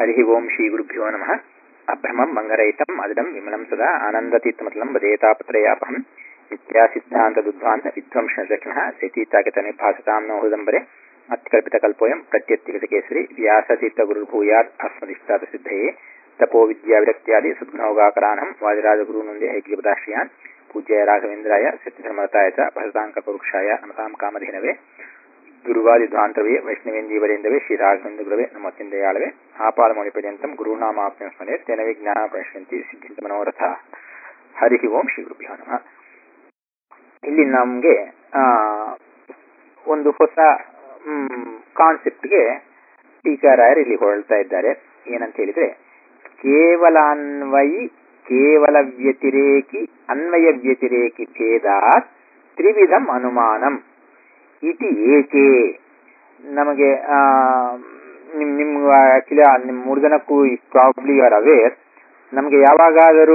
हरिः ओम् श्रीगुरुभ्यो नमः अभ्रमम् मङ्गरहितम् अदिदम् विमलम् सदा आनन्दतीर्थमतलम् वदेतापत्रयापहम् नित्यासिद्धान्तदुद्ध्वान्त विध्वंसदक्षिणः सेतीताकितनिर्भासताम् नो हृदम्बरे अत्कल्पितकल्पोऽयम् प्रत्यत्तिगतकेसरि व्यासतीर्थगुरुर्भूयात् अस्मदिष्टातसिद्धये तपो विद्याविरक्त्यादि सद्गुणोगाकरानम् वादिराजगुरूनन्दे ऐक्यपदाश्रयान् पूज्याय राघवेन्द्राय सत्यधर्मरताय च भरताङ्कपरुक्षाय नमताम् कामधेनवे ಗುರುವಾದಿಧ್ವಾಂತವೇ ವೈಷ್ಣವೇಂದೀವರೇಂದವೇ ಶ್ರೀರಾಘವೇಂದ್ರ ಗುರವೇ ನಮೋತ್ಯಂದಯಾಳವೇ ಆಪಾದಮೌಳಿ ಪರ್ಯಂತಂ ಗುರುನಾಮಾಪ್ಯ ಸ್ಮರೆ ತೇನ ವಿಜ್ಞಾನ ಪ್ರಶ್ಯಂತಿ ಸಿದ್ಧಿಂತ ಮನೋರಥ ಹರಿ ಓಂ ಶ್ರೀ ಗುರುಭ್ಯೋ ನಮಃ ಇಲ್ಲಿ ನಮಗೆ ಒಂದು ಹೊಸ ಕಾನ್ಸೆಪ್ಟ್ಗೆ ಟೀಕಾರಾಯರು ಇಲ್ಲಿ ಹೊರಳ್ತಾ ಇದ್ದಾರೆ ಏನಂತ ಹೇಳಿದ್ರೆ ಕೇವಲಾನ್ವಯಿ ಕೇವಲ ವ್ಯತಿರೇಕಿ ಅನ್ವಯ ವ್ಯತಿರೇಕಿ ಭೇದಾತ್ ತ್ರಿವಿಧಂ ಅನುಮಾನಂ ಇತಿ ಏಕೆ ನಮಗೆ ನಿಮ್ ನಿಮ್ ಆಕ್ಚುಲಿ ನಿಮ್ ಮೂರು ಜನಕ್ಕೂ ಪ್ರಾಬ್ಲಿ ಆರ್ ಅವೇರ್ ನಮಗೆ ಯಾವಾಗಾದರೂ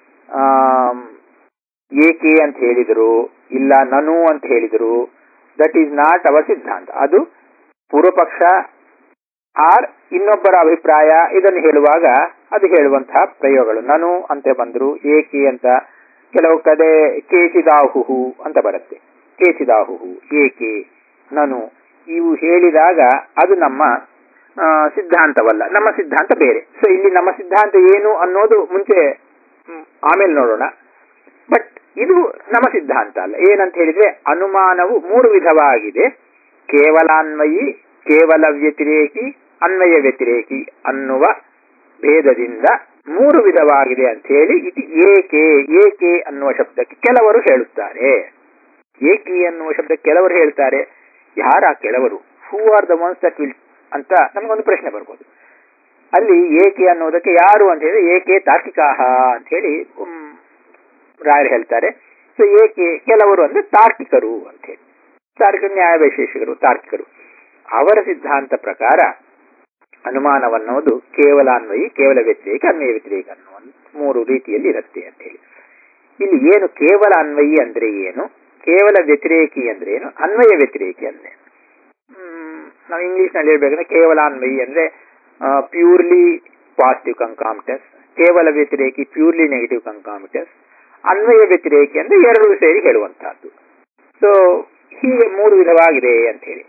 ಏಕೆ ಅಂತ ಹೇಳಿದರು ಇಲ್ಲ ನನು ಅಂತ ಹೇಳಿದರು ದಟ್ ಈಸ್ ನಾಟ್ ಅವರ್ ಸಿದ್ಧಾಂತ ಅದು ಪೂರ್ವಪಕ್ಷ ಆರ್ ಇನ್ನೊಬ್ಬರ ಅಭಿಪ್ರಾಯ ಇದನ್ನು ಹೇಳುವಾಗ ಅದು ಹೇಳುವಂತಹ ಪ್ರಯೋಗಗಳು ನನು ಅಂತ ಬಂದರು ಏಕೆ ಅಂತ ಕೆಲವು ಕಡೆ ಕೇಚಿದಾಹುಹು ಅಂತ ಬರುತ್ತೆ ಕೇಚಿದಾಹುಹು ಏಕೆ ನಾನು ಇವು ಹೇಳಿದಾಗ ಅದು ನಮ್ಮ ಸಿದ್ಧಾಂತವಲ್ಲ ನಮ್ಮ ಸಿದ್ಧಾಂತ ಬೇರೆ ಸೊ ಇಲ್ಲಿ ನಮ್ಮ ಸಿದ್ಧಾಂತ ಏನು ಅನ್ನೋದು ಮುಂಚೆ ಆಮೇಲೆ ನೋಡೋಣ ಬಟ್ ಇದು ನಮ್ಮ ಸಿದ್ಧಾಂತ ಅಲ್ಲ ಏನಂತ ಹೇಳಿದ್ರೆ ಅನುಮಾನವು ಮೂರು ವಿಧವಾಗಿದೆ ಕೇವಲಾನ್ವಯಿ ಕೇವಲ ವ್ಯತಿರೇಕಿ ಅನ್ವಯ ವ್ಯತಿರೇಕಿ ಅನ್ನುವ ಭೇದದಿಂದ ಮೂರು ವಿಧವಾಗಿದೆ ಅಂತ ಹೇಳಿ ಇದು ಏಕೆ ಏಕೆ ಅನ್ನುವ ಶಬ್ದಕ್ಕೆ ಕೆಲವರು ಹೇಳುತ್ತಾರೆ ಏಕೆ ಅನ್ನುವ ಶಬ್ದ ಕೆಲವರು ಹೇಳ್ತಾರೆ ಯಾರ ಕೆಲವರು who are the ones that will ಅಂತ ನಮಗೊಂದು ಪ್ರಶ್ನೆ ಬರ್ಬೋದು ಅಲ್ಲಿ ಏಕೆ ಅನ್ನೋದಕ್ಕೆ ಯಾರು ಅಂತ ಹೇಳಿ ಏಕೆ ತಾರ್ಕಿಕಾಹ ಅಂತ ಹೇಳಿ ರಾಯರು ಹೇಳ್ತಾರೆ ಸೊ ಏಕೆ ಕೆಲವರು ಅಂದ್ರೆ ತಾರ್ಕಿಕರು ಅಂತ ಹೇಳಿ ತಾರ್ಕಿಕ ನ್ಯಾಯ ವೈಶೇಷಿಕರು ತಾರ್ಕಿಕರು ಅವರ ಸಿದ್ಧಾಂತ ಪ್ರಕಾರ ಅನುಮಾನವನ್ನೋದು ಕೇವಲ ಅನ್ವಯಿ ಕೇವಲ ವ್ಯತಿರೇಕ ಅನ್ವಯ ವ್ಯತಿರೇಕ ಅನ್ನುವ ಮೂರು ರೀತಿಯಲ್ಲಿ ಇರುತ್ತೆ ಅಂತ ಹೇಳಿ ಇಲ್ಲಿ ಏನು ಕೇವಲ ಅನ್ವಯಿ ಅಂದ್ರೆ ಏನು ಕೇವಲ ವ್ಯತಿರೇಕಿ ಅಂದ್ರೆ ಏನು ಅನ್ವಯ ವ್ಯತಿರೇಕಿ ಅಂದ್ರೆ ನಾವು ಇಂಗ್ಲಿಷ್ ನಲ್ಲಿ ಹೇಳ್ಬೇಕಂದ್ರೆ ಕೇವಲ ಅನ್ವಯಿ ಅಂದ್ರೆ ಪ್ಯೂರ್ಲಿ ಪಾಸಿಟಿವ್ ಕಂಕಾಮಿಟಸ್ ಕೇವಲ ವ್ಯತಿರೇಕಿ ಪ್ಯೂರ್ಲಿ ನೆಗೆಟಿವ್ ಕಂಕಾಮಿಟಸ್ ಅನ್ವಯ ವ್ಯತಿರೇಕಿ ಅಂದ್ರೆ ಎರಡು ಸೇರಿ ಹೇಳುವಂತಹದ್ದು ಸೊ ಹೀಗೆ ಮೂರು ವಿಧವಾಗಿದೆ ಅಂತ ಹೇಳಿ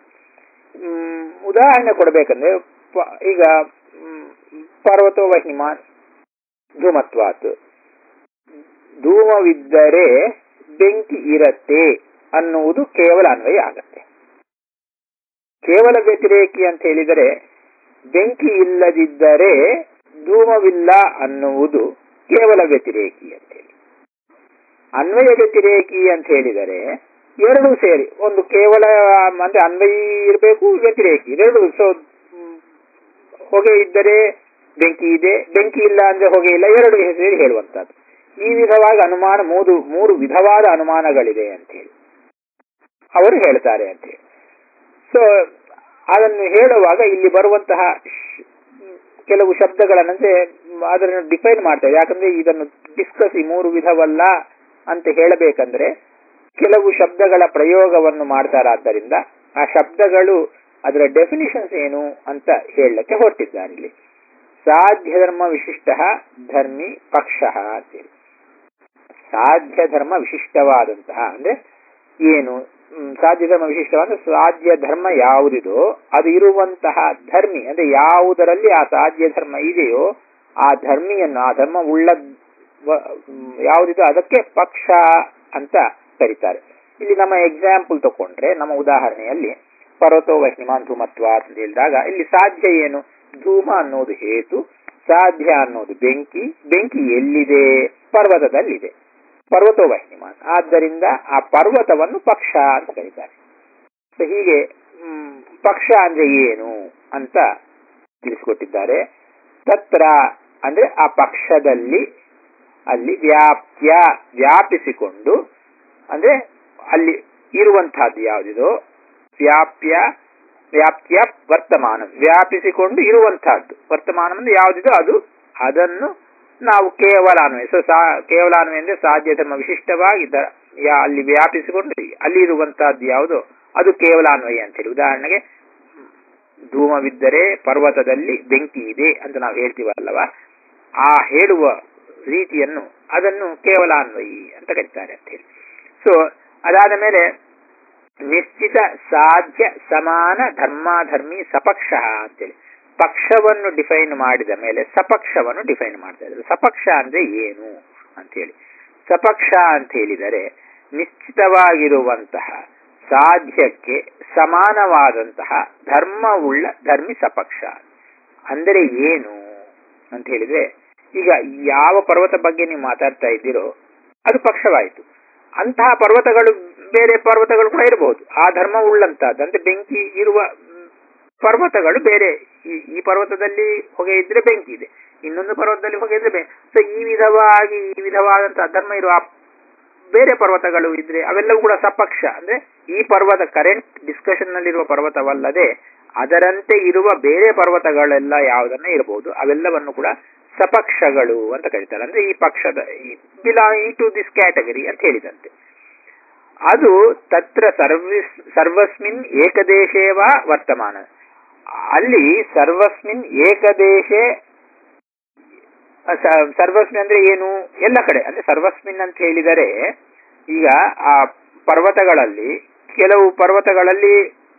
ಉದಾಹರಣೆ ಕೊಡಬೇಕಂದ್ರೆ ಈಗ ಪರ್ವತೋ ವಹಿಮಾನ್ ಧೂಮತ್ವಾತ್ ಧೂಮವಿದ್ದರೆ ಬೆಂಕಿ ಇರತ್ತೆ ಅನ್ನುವುದು ಕೇವಲ ಅನ್ವಯ ಆಗತ್ತೆ ಕೇವಲ ವ್ಯತಿರೇಕಿ ಅಂತ ಹೇಳಿದರೆ ಬೆಂಕಿ ಇಲ್ಲದಿದ್ದರೆ ಧೂಮವಿಲ್ಲ ಅನ್ನುವುದು ಕೇವಲ ವ್ಯತಿರೇಕಿ ಅಂತ ಹೇಳಿ ಅನ್ವಯ ವ್ಯತಿರೇಕಿ ಅಂತ ಹೇಳಿದರೆ ಎರಡೂ ಸೇರಿ ಒಂದು ಕೇವಲ ಅಂದ್ರೆ ಅನ್ವಯಿ ಇರಬೇಕು ವ್ಯತಿರೇಕಿ ಎರಡು ಸೊ ಹೊಗೆ ಇದ್ದರೆ ಬೆಂಕಿ ಇದೆ ಬೆಂಕಿ ಇಲ್ಲ ಅಂದ್ರೆ ಹೊಗೆ ಇಲ್ಲ ಎರಡು ಸೇರಿ ಹೇಳುವಂತದ್ದು ಈ ವಿಧವಾಗಿ ಅನುಮಾನ ಮೂರು ಮೂರು ವಿಧವಾದ ಅನುಮಾನಗಳಿದೆ ಅಂತ ಹೇಳಿ ಅವರು ಹೇಳ್ತಾರೆ ಅಂತ ಹೇಳಿ ಸೊ ಅದನ್ನು ಹೇಳುವಾಗ ಇಲ್ಲಿ ಬರುವಂತಹ ಕೆಲವು ಶಬ್ದಗಳನ್ನಂದ್ರೆ ಅದನ್ನು ಡಿಫೈನ್ ಮಾಡ್ತಾರೆ ಯಾಕಂದ್ರೆ ಇದನ್ನು ಡಿಸ್ಕಸ್ ಈ ಮೂರು ವಿಧವಲ್ಲ ಅಂತ ಹೇಳಬೇಕಂದ್ರೆ ಕೆಲವು ಶಬ್ದಗಳ ಪ್ರಯೋಗವನ್ನು ಮಾಡ್ತಾರಾದ್ದರಿಂದ ಆ ಶಬ್ದಗಳು ಅದರ ಡೆಫಿನಿಷನ್ಸ್ ಏನು ಅಂತ ಹೇಳಲಿಕ್ಕೆ ಹೊರಟಿದ್ದಾರೆ ಇಲ್ಲಿ ಸಾಧ್ಯ ಧರ್ಮ ವಿಶಿಷ್ಟ ಧರ್ಮಿ ಪಕ್ಷ ಅಂತೇಳಿ ಸಾಧ್ಯ ಧರ್ಮ ವಿಶಿಷ್ಟವಾದಂತಹ ಅಂದ್ರೆ ಏನು ಸಾಧ್ಯ ಧರ್ಮ ವಿಶಿಷ್ಟವಾದ ಸಾಧ್ಯ ಧರ್ಮ ಯಾವುದಿದೋ ಅದು ಇರುವಂತಹ ಧರ್ಮಿ ಅಂದ್ರೆ ಯಾವುದರಲ್ಲಿ ಆ ಸಾಧ್ಯ ಧರ್ಮ ಇದೆಯೋ ಆ ಧರ್ಮಿಯನ್ನು ಆ ಧರ್ಮ ಉಳ್ಳ ಯಾವುದಿದೋ ಅದಕ್ಕೆ ಪಕ್ಷ ಅಂತ ಕರೀತಾರೆ ಇಲ್ಲಿ ನಮ್ಮ ಎಕ್ಸಾಂಪಲ್ ತಕೊಂಡ್ರೆ ನಮ್ಮ ಉದಾಹರಣೆಯಲ್ಲಿ ಪರ್ವತೋ ವಹಿಮಾನ್ ಧೂಮತ್ವ ಅಂತ ಹೇಳಿದಾಗ ಇಲ್ಲಿ ಸಾಧ್ಯ ಏನು ಧೂಮ ಅನ್ನೋದು ಹೇತು ಸಾಧ್ಯ ಅನ್ನೋದು ಬೆಂಕಿ ಬೆಂಕಿ ಎಲ್ಲಿದೆ ಪರ್ವತದಲ್ಲಿದೆ ಪರ್ವತೋ ವಹಿಮಾನ್ ಆದ್ದರಿಂದ ಆ ಪರ್ವತವನ್ನು ಪಕ್ಷ ಅಂತ ಕರೀತಾರೆ ಸೊ ಹೀಗೆ ಪಕ್ಷ ಅಂದ್ರೆ ಏನು ಅಂತ ತಿಳಿಸಿಕೊಟ್ಟಿದ್ದಾರೆ ತತ್ರ ಅಂದ್ರೆ ಆ ಪಕ್ಷದಲ್ಲಿ ಅಲ್ಲಿ ವ್ಯಾಪ್ಯ ವ್ಯಾಪಿಸಿಕೊಂಡು ಅಂದ್ರೆ ಅಲ್ಲಿ ಇರುವಂತಹದ್ದು ಯಾವುದಿದೋ ವ್ಯಾಪ್ಯ ವ್ಯಾಪ್ತಿಯ ವರ್ತಮಾನ ವ್ಯಾಪಿಸಿಕೊಂಡು ಇರುವಂತಹದ್ದು ವರ್ತಮಾನ ಅಂದ್ರೆ ಯಾವುದಿದೋ ಅದು ಅದನ್ನು ನಾವು ಕೇವಲ ಅನ್ವಯ ಸೊ ಕೇವಲ ಅನ್ವಯ ಅಂದ್ರೆ ಸಾಧ್ಯ ಧರ್ಮ ವಿಶಿಷ್ಟವಾಗಿ ಅಲ್ಲಿ ವ್ಯಾಪಿಸಿಕೊಂಡು ಅಲ್ಲಿ ಇರುವಂತಹದ್ದು ಯಾವುದು ಅದು ಕೇವಲ ಅನ್ವಯ ಅಂತೇಳಿ ಉದಾಹರಣೆಗೆ ಧೂಮವಿದ್ದರೆ ಪರ್ವತದಲ್ಲಿ ಬೆಂಕಿ ಇದೆ ಅಂತ ನಾವು ಹೇಳ್ತೀವಲ್ಲವ ಆ ಹೇಳುವ ರೀತಿಯನ್ನು ಅದನ್ನು ಕೇವಲ ಅನ್ವಯಿ ಅಂತ ಕರೀತಾರೆ ಅಂತ ಹೇಳಿ ಸೊ ಅದಾದ ಮೇಲೆ ನಿಶ್ಚಿತ ಸಾಧ್ಯ ಸಮಾನ ಧರ್ಮಾಧರ್ಮಿ ಸಪಕ್ಷ ಅಂತೇಳಿ ಪಕ್ಷವನ್ನು ಡಿಫೈನ್ ಮಾಡಿದ ಮೇಲೆ ಸಪಕ್ಷವನ್ನು ಡಿಫೈನ್ ಮಾಡ್ತಾ ಇದ್ದಾರೆ ಸಪಕ್ಷ ಅಂದ್ರೆ ಏನು ಅಂತೇಳಿ ಸಪಕ್ಷ ಅಂತ ಹೇಳಿದರೆ ನಿಶ್ಚಿತವಾಗಿರುವಂತಹ ಸಾಧ್ಯಕ್ಕೆ ಸಮಾನವಾದಂತಹ ಧರ್ಮವುಳ್ಳ ಧರ್ಮಿ ಸಪಕ್ಷ ಅಂದರೆ ಏನು ಅಂತ ಹೇಳಿದ್ರೆ ಈಗ ಯಾವ ಪರ್ವತ ಬಗ್ಗೆ ನೀವು ಮಾತಾಡ್ತಾ ಇದ್ದೀರೋ ಅದು ಪಕ್ಷವಾಯಿತು ಅಂತಹ ಪರ್ವತಗಳು ಬೇರೆ ಪರ್ವತಗಳು ಕೂಡ ಇರಬಹುದು ಆ ಧರ್ಮ ಉಳ್ಳಂತಹದ್ದು ಅಂದ್ರೆ ಬೆಂಕಿ ಇರುವ ಪರ್ವತಗಳು ಬೇರೆ ಈ ಪರ್ವತದಲ್ಲಿ ಹೊಗೆ ಇದ್ರೆ ಬೆಂಕಿ ಇದೆ ಇನ್ನೊಂದು ಪರ್ವತದಲ್ಲಿ ಹೊಗೆ ಇದ್ರೆ ಬೆಂಕಿ ಸೊ ಈ ವಿಧವಾಗಿ ಈ ವಿಧವಾದಂತಹ ಧರ್ಮ ಇರುವ ಬೇರೆ ಪರ್ವತಗಳು ಇದ್ರೆ ಅವೆಲ್ಲವೂ ಕೂಡ ಸಪಕ್ಷ ಅಂದ್ರೆ ಈ ಪರ್ವತ ಕರೆಂಟ್ ಡಿಸ್ಕಷನ್ ನಲ್ಲಿರುವ ಪರ್ವತವಲ್ಲದೆ ಅದರಂತೆ ಇರುವ ಬೇರೆ ಪರ್ವತಗಳೆಲ್ಲ ಯಾವುದನ್ನ ಇರಬಹುದು ಅವೆಲ್ಲವನ್ನು ಕೂಡ ಸಪಕ್ಷಗಳು ಅಂತ ಕರೀತಾರೆ ಅಂದ್ರೆ ಈ ಪಕ್ಷದ ಬಿಲಾಂಗ್ ಟು ದಿಸ್ ಕ್ಯಾಟಗರಿ ಅಂತ ಹೇಳಿದಂತೆ ಅದು ತತ್ರ ಸರ್ವಿಸ್ ಸರ್ವಸ್ಮಿನ್ ಏಕದೇಶೇವ ವರ್ತಮಾನ ಅಲ್ಲಿ ಸರ್ವಸ್ಮಿನ್ ಏಕದೇಶೆ ಸರ್ವಸ್ಮಿನ್ ಅಂದ್ರೆ ಏನು ಎಲ್ಲ ಕಡೆ ಅಂದ್ರೆ ಸರ್ವಸ್ಮಿನ್ ಅಂತ ಹೇಳಿದರೆ ಈಗ ಆ ಪರ್ವತಗಳಲ್ಲಿ ಕೆಲವು ಪರ್ವತಗಳಲ್ಲಿ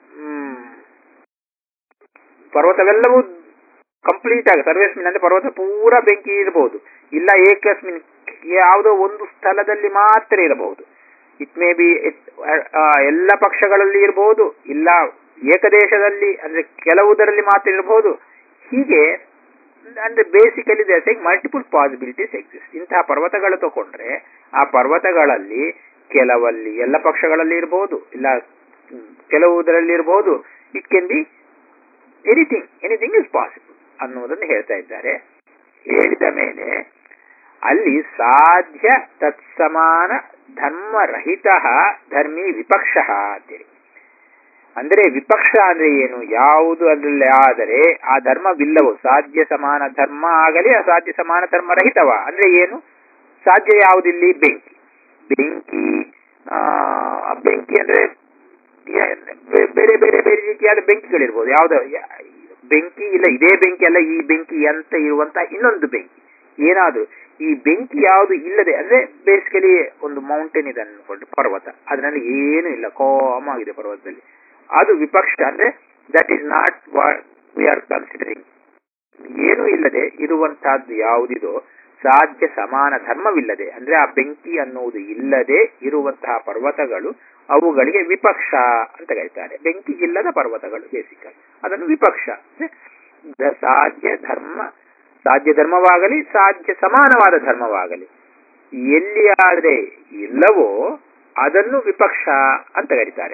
ಪರ್ವತವೆಲ್ಲವೂ ಕಂಪ್ಲೀಟ್ ಆಗಿ ಸರ್ವೇಸ್ಮಿನ್ ಅಂದ್ರೆ ಪರ್ವತ ಪೂರ ಬೆಂಕಿ ಇರಬಹುದು ಇಲ್ಲ ಏಕಸ್ಮಿನ್ ಯಾವುದೋ ಒಂದು ಸ್ಥಳದಲ್ಲಿ ಮಾತ್ರ ಇರಬಹುದು ಇಟ್ ಮೇ ಬಿ ಎಲ್ಲ ಪಕ್ಷಗಳಲ್ಲಿ ಇರಬಹುದು ಇಲ್ಲ ಏಕದೇಶದಲ್ಲಿ ಅಂದ್ರೆ ಕೆಲವುದರಲ್ಲಿ ಮಾತ್ರ ಇರಬಹುದು ಹೀಗೆ ಅಂದ್ರೆ basically they say multiple possibilities exist ಇಂತಹ ಪರ್ವತಗಳು ತಗೊಂಡ್ರೆ ಆ ಪರ್ವತಗಳಲ್ಲಿ ಕೆಲವಲ್ಲಿ ಎಲ್ಲ ಪಕ್ಷಗಳಲ್ಲಿ ಇರಬಹುದು ಇಲ್ಲ ಕೆಲವುದರಲ್ಲಿ ಇರಬಹುದು it can be anything anything is possible ಅನ್ನುವುದನ್ನು ಹೇಳ್ತಾ ಇದ್ದಾರೆ ಹೇಳಿದ ಮೇಲೆ ಅಲ್ಲಿ ಸಾಧ್ಯ ತತ್ಸಮಾನ ಧರ್ಮರಹಿತ ಧರ್ಮಿ ವಿಪಕ್ಷ ಅಂತೇಳಿ ಅಂದ್ರೆ ವಿಪಕ್ಷ ಅಂದ್ರೆ ಏನು ಯಾವುದು ಅದರಲ್ಲಿ ಆದರೆ ಆ ಧರ್ಮವಿಲ್ಲವೋ ಸಾಧ್ಯ ಸಮಾನ ಧರ್ಮ ಆಗಲಿ ಅಸಾಧ್ಯ ಸಮಾನ ಧರ್ಮ ರಹಿತವ ಅಂದ್ರೆ ಏನು ಸಾಧ್ಯ ಯಾವುದಿಲ್ಲಿ ಬೆಂಕಿ ಬೆಂಕಿ ಆ ಬೆಂಕಿ ಅಂದ್ರೆ ಬೇರೆ ಬೇರೆ ಬೇರೆ ರೀತಿಯಾದ ಬೆಂಕಿಗಳಿರ್ಬೋದು ಯಾವ್ದು ಬೆಂಕಿ ಇಲ್ಲ ಇದೇ ಬೆಂಕಿ ಅಲ್ಲ ಈ ಬೆಂಕಿ ಅಂತ ಇರುವಂತ ಇನ್ನೊಂದು ಬೆಂಕಿ ಏನಾದ್ರು ಈ ಬೆಂಕಿ ಯಾವುದು ಇಲ್ಲದೆ ಅಂದ್ರೆ ಬೇಸಿಕಲಿ ಒಂದು ಮೌಂಟೇನ್ ಇದೆ ಅನ್ಕೊಂಡು ಪರ್ವತ ಅದರಲ್ಲಿ ಏನು ಇಲ್ಲ ಕಾಮ್ ಆಗಿದೆ ಪರ್ವತದಲ್ಲಿ ಅದು ವಿಪಕ್ಷ ಅಂದ್ರೆ that is not we are considering ಏನೂ ಇಲ್ಲದೆ ಇರುವಂತಹದ್ದು ಯಾವುದಿದೋ ಸಾಧ್ಯ ಸಮಾನ ಧರ್ಮವಿಲ್ಲದೆ ಅಂದ್ರೆ ಆ ಬೆಂಕಿ ಅನ್ನುವುದು ಇಲ್ಲದೆ ಇರುವಂತಹ ಪರ್ವತಗಳು ಅವುಗಳಿಗೆ ವಿಪಕ್ಷ ಅಂತ ಕರೀತಾರೆ ಬೆಂಕಿ ಇಲ್ಲದ ಪರ್ವತಗಳು ಬೇಸಿಕಲ್ ಅದನ್ನು ವಿಪಕ್ಷ ಸಾಧ್ಯ ಧರ್ಮ ಸಾಧ್ಯ ಧರ್ಮವಾಗಲಿ ಸಾಧ್ಯ ಸಮಾನವಾದ ಧರ್ಮವಾಗಲಿ ಎಲ್ಲಿ ಆದರೆ ಇಲ್ಲವೋ ಅದನ್ನು ವಿಪಕ್ಷ ಅಂತ ಕರೀತಾರೆ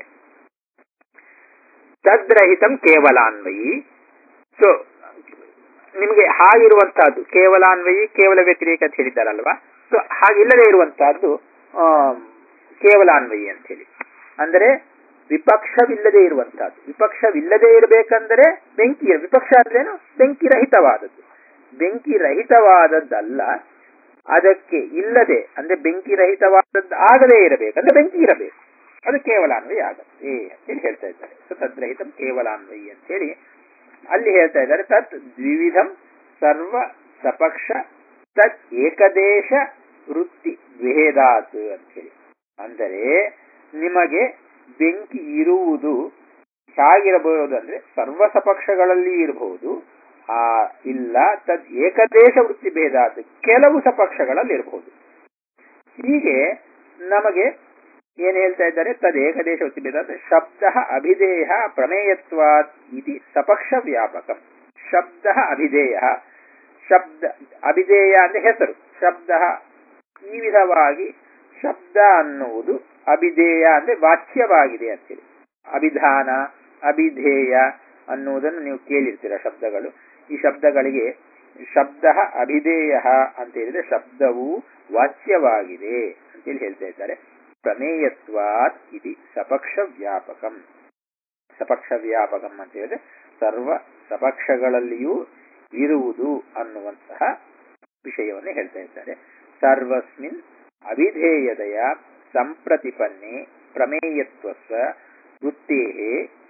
ತದ್ರಹಿತಂ ಕೇವಲಾನ್ವಯಿ ಸೊ ನಿಮಗೆ ಹಾಗಿರುವಂತಹದ್ದು ಕೇವಲಾನ್ವಯಿ ಕೇವಲ ವ್ಯತಿರೇಕ ಅಂತ ಹೇಳಿದ್ದಾರಲ್ವಾ ಸೊ ಹಾಗಿಲ್ಲದೆ ಇರುವಂತಹದ್ದು ಕೇವಲಾನ್ವಯಿ ಅಂತ ಹೇಳಿ ಅಂದರೆ ವಿಪಕ್ಷವಿಲ್ಲದೆ ಇರುವಂತಹದ್ದು ವಿಪಕ್ಷವಿಲ್ಲದೆ ಇರಬೇಕಂದ್ರೆ ಬೆಂಕಿ ವಿಪಕ್ಷ ಅಂದ್ರೇನು ಬೆಂಕಿ ರಹಿತವಾದದ್ದು ಬೆಂಕಿ ರಹಿತವಾದದ್ದಲ್ಲ ಅದಕ್ಕೆ ಇಲ್ಲದೆ ಅಂದ್ರೆ ಬೆಂಕಿ ರಹಿತವಾದದ್ದು ಆಗದೇ ಇರಬೇಕು ಅಂದ್ರೆ ಬೆಂಕಿ ಇರಬೇಕು ಅದು ಕೇವಲಾನ್ವಯಿ ಆಗತ್ತೆ ಅಂತೇಳಿ ಹೇಳ್ತಾ ಇದ್ದಾರೆ ಸೊ ತದ್ರಹಿತಂ ಕೇವಲಾನ್ವಯಿ ಅಂತೇಳಿ ಅಲ್ಲಿ ಹೇಳ್ತಾ ಇದ್ದಾರೆ ತತ್ ದ್ವಿವಿಧಂ ಸರ್ವ ಸಪಕ್ಷ ತತ್ ಏಕದೇಶ ವೃತ್ತಿ ಭೇದಾತ್ ಅಂತೇಳಿ ಅಂದರೆ ನಿಮಗೆ ಬೆಂಕಿ ಇರುವುದು ಹೇಗಿರಬಹುದು ಅಂದ್ರೆ ಸರ್ವ ಸಪಕ್ಷಗಳಲ್ಲಿ ಇರಬಹುದು ಆ ಇಲ್ಲ ತದ್ ಏಕದೇಶ ವೃತ್ತಿ ಭೇದಾತ್ ಕೆಲವು ಸಪಕ್ಷಗಳಲ್ಲಿ ಇರಬಹುದು ಹೀಗೆ ನಮಗೆ ಏನ್ ಹೇಳ್ತಾ ಇದ್ದಾರೆ ತದ್ ಏಕದೇಶ ವೃತ್ತಿ ಭೇದಾತ್ ಶಬ್ದ ಅಭಿಧೇಯ ಪ್ರಮೇಯತ್ವಾತ್ ಇತಿ ಸಪಕ್ಷ ವ್ಯಾಪಕ ಶಬ್ದ ಅಭಿಧೇಯ ಶಬ್ದ ಅಭಿಧೇಯ ಅಂದ್ರೆ ಹೆಸರು ಶಬ್ದ ಈ ವಿಧವಾಗಿ ಶಬ್ದ ಅನ್ನುವುದು ಅಭಿಧೇಯ ಅಂದ್ರೆ ವಾಚ್ಯವಾಗಿದೆ ಅಂತೇಳಿ ಅಭಿಧಾನ ಅಭಿಧೇಯ ಅನ್ನುವುದನ್ನು ನೀವು ಕೇಳಿರ್ತೀರ ಶಬ್ದಗಳು ಈ ಶಬ್ದಗಳಿಗೆ ಶಬ್ದ ಅಭಿಧೇಯ ಅಂತ ಹೇಳಿದ್ರೆ ಶಬ್ದವು ವಾಚ್ಯವಾಗಿದೆ ಅಂತೇಳಿ ಹೇಳ್ತಾ ಇದ್ದಾರೆ ಪ್ರಮೇಯತ್ವಾತ್ ಇದು ಸಪಕ್ಷ ವ್ಯಾಪಕಂ ಸಪಕ್ಷ ವ್ಯಾಪಕಂ ಅಂತ ಹೇಳಿದ್ರೆ ಸರ್ವ ಸಪಕ್ಷಗಳಲ್ಲಿಯೂ ಇರುವುದು ಅನ್ನುವಂತಹ ವಿಷಯವನ್ನು ಹೇಳ್ತಾ ಇದ್ದಾರೆ ಸರ್ವಸ್ಮಿನ್ ಅವಿಧೇಯತೆಯ ಸಂಪ್ರತಿಪನ್ನೆ ಪ್ರಮೇಯತ್ವಸ್ವ ವೃತ್ತೇ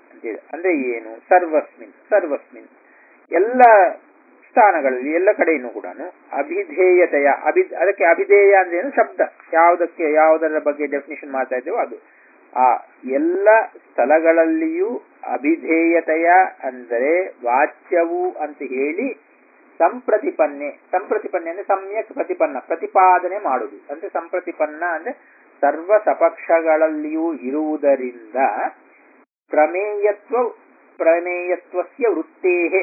ಅಂದ್ರೆ ಏನು ಸರ್ವಸ್ಮಿನ್ ಸರ್ವಸ್ಮಿನ್ ಎಲ್ಲ ಸ್ಥಾನಗಳಲ್ಲಿ ಎಲ್ಲ ಕಡೆಯೂ ಕೂಡ ಅಭಿಧೇಯತೆಯ ಅಭಿ ಅದಕ್ಕೆ ಅಭಿಧೇಯ ಅಂದ್ರೆ ಏನು ಶಬ್ದ ಯಾವುದಕ್ಕೆ ಯಾವುದರ ಬಗ್ಗೆ ಡೆಫಿನೇಷನ್ ಮಾಡ್ತಾ ಇದ್ದೇವೋ ಅದು ಆ ಎಲ್ಲ ಸ್ಥಳಗಳಲ್ಲಿಯೂ ಅಭಿಧೇಯತೆಯ ಅಂದರೆ ವಾಚ್ಯವು ಅಂತ ಹೇಳಿ ಸಂಪ್ರತಿಪನ್ನೆ ಸಂಪ್ರತಿಪನ್ನೆ ಅಂದ್ರೆ ಸಮ್ಯಕ್ ಪ್ರತಿಪನ್ನ ಪ್ರತಿಪಾದನೆ ಮಾಡುವುದು ಅಂದ್ರೆ ಸಂಪ್ರತಿಪನ್ನ ಅಂದ್ರೆ ಸರ್ವ ಸಪಕ್ಷಗಳಲ್ಲಿಯೂ ಇರುವುದರಿಂದ ಪ್ರಮೇಯತ್ವ ಪ್ರಮೇಯತ್ವಸ್ಯ ವೃತ್ತೇಹೆ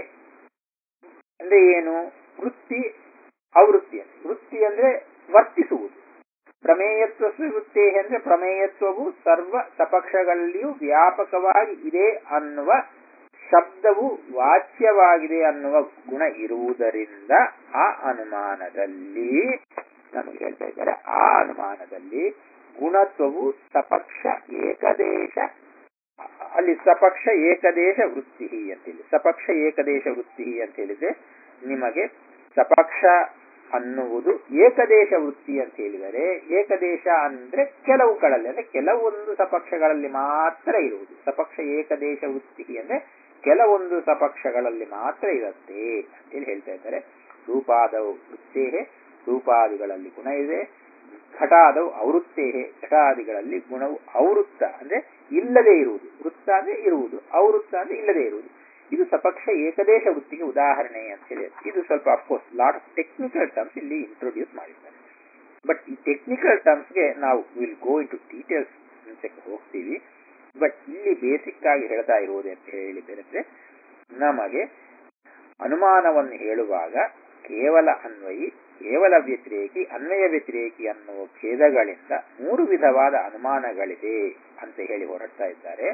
ಅಂದ್ರೆ ಏನು ವೃತ್ತಿ ಅವೃತ್ತಿ ವೃತ್ತಿ ಅಂದ್ರೆ ವರ್ತಿಸುವುದು ಪ್ರಮೇಯತ್ವ ವೃತ್ತೇ ಅಂದ್ರೆ ಪ್ರಮೇಯತ್ವವು ಸರ್ವ ಸಪಕ್ಷಗಳಲ್ಲಿಯೂ ವ್ಯಾಪಕವಾಗಿ ಇದೆ ಅನ್ನುವ ಶಬ್ದವು ವಾಚ್ಯವಾಗಿದೆ ಅನ್ನುವ ಗುಣ ಇರುವುದರಿಂದ ಆ ಅನುಮಾನದಲ್ಲಿ ನಮಗೆ ಹೇಳ್ತಾ ಇದ್ದಾರೆ ಆ ಅನುಮಾನದಲ್ಲಿ ಗುಣತ್ವವು ಸಪಕ್ಷ ಏಕದೇಶ ಅಲ್ಲಿ ಸಪಕ್ಷ ಏಕದೇಶ ವೃತ್ತಿ ಅಂತೇಳಿ ಸಪಕ್ಷ ಏಕದೇಶ ವೃತ್ತಿ ಅಂತ ಹೇಳಿದ್ರೆ ನಿಮಗೆ ಸಪಕ್ಷ ಅನ್ನುವುದು ಏಕದೇಶ ವೃತ್ತಿ ಅಂತ ಹೇಳಿದರೆ ಏಕದೇಶ ಅಂದ್ರೆ ಕೆಲವು ಕಡಲ್ಲಿ ಅಂದ್ರೆ ಕೆಲವೊಂದು ಸಪಕ್ಷಗಳಲ್ಲಿ ಮಾತ್ರ ಇರುವುದು ಸಪಕ್ಷ ಏಕದೇಶ ವೃತ್ತಿ ಅಂದ್ರೆ ಕೆಲವೊಂದು ಸಪಕ್ಷಗಳಲ್ಲಿ ಮಾತ್ರ ಇರುತ್ತೆ ಅಂತೇಳಿ ಹೇಳ್ತಾ ಇದ್ದಾರೆ ರೂಪಾದವು ವೃತ್ತೇ ರೂಪಾದಿಗಳಲ್ಲಿ ಗುಣ ಇದೆ ಘಟಾದವು ಅವೃತ್ತೇ ಘಟಾದಿಗಳಲ್ಲಿ ಗುಣವು ಅವೃತ್ತ ಅಂದ್ರೆ ಇಲ್ಲದೆ ಇರುವುದು ವೃತ್ತ ಅಂದ್ರೆ ಇರುವುದು ಅವೃತ್ತ ಅಂದ್ರೆ ಇಲ್ಲದೆ ಇರುವುದು ಇದು ಸಪಕ್ಷ ಏಕದೇಶ ವೃತ್ತಿಗೆ ಉದಾಹರಣೆ ಅಂತ ಹೇಳಿ ಇದು ಸ್ವಲ್ಪ of course lot of technical terms ಇಲ್ಲಿ ಇಂಟ್ರೊಡ್ಯೂಸ್ ಮಾಡಿದ್ದಾರೆ ಬಟ್ ಈ ಟೆಕ್ನಿಕಲ್ ಟರ್ಮ್ಸ್ಗೆ ನಾವು will go into details ಮುಂಚೆಗೆ ಹೋಗ್ತೀವಿ ಬಟ್ ಇಲ್ಲಿ ಬೇಸಿಕ್ ಆಗಿ ಹೇಳ್ತಾ ಇರುವುದು ಅಂತ ಹೇಳಿದ್ದೇನೆಂದ್ರೆ ನಮಗೆ ಅನುಮಾನವನ್ನು ಹೇಳುವಾಗ ಕೇವಲ ಅನ್ವಯಿ ಕೇವಲ ವ್ಯತಿರೇಕಿ ಅನ್ವಯ ವ್ಯತಿರೇಕಿ ಅನ್ನುವ ಭೇದಗಳಿಂದ ಮೂರು ವಿಧವಾದ ಅನುಮಾನಗಳಿದೆ ಅಂತ ಹೇಳಿ ಹೊರಡ್ತಾ ಇದ್ದಾರೆ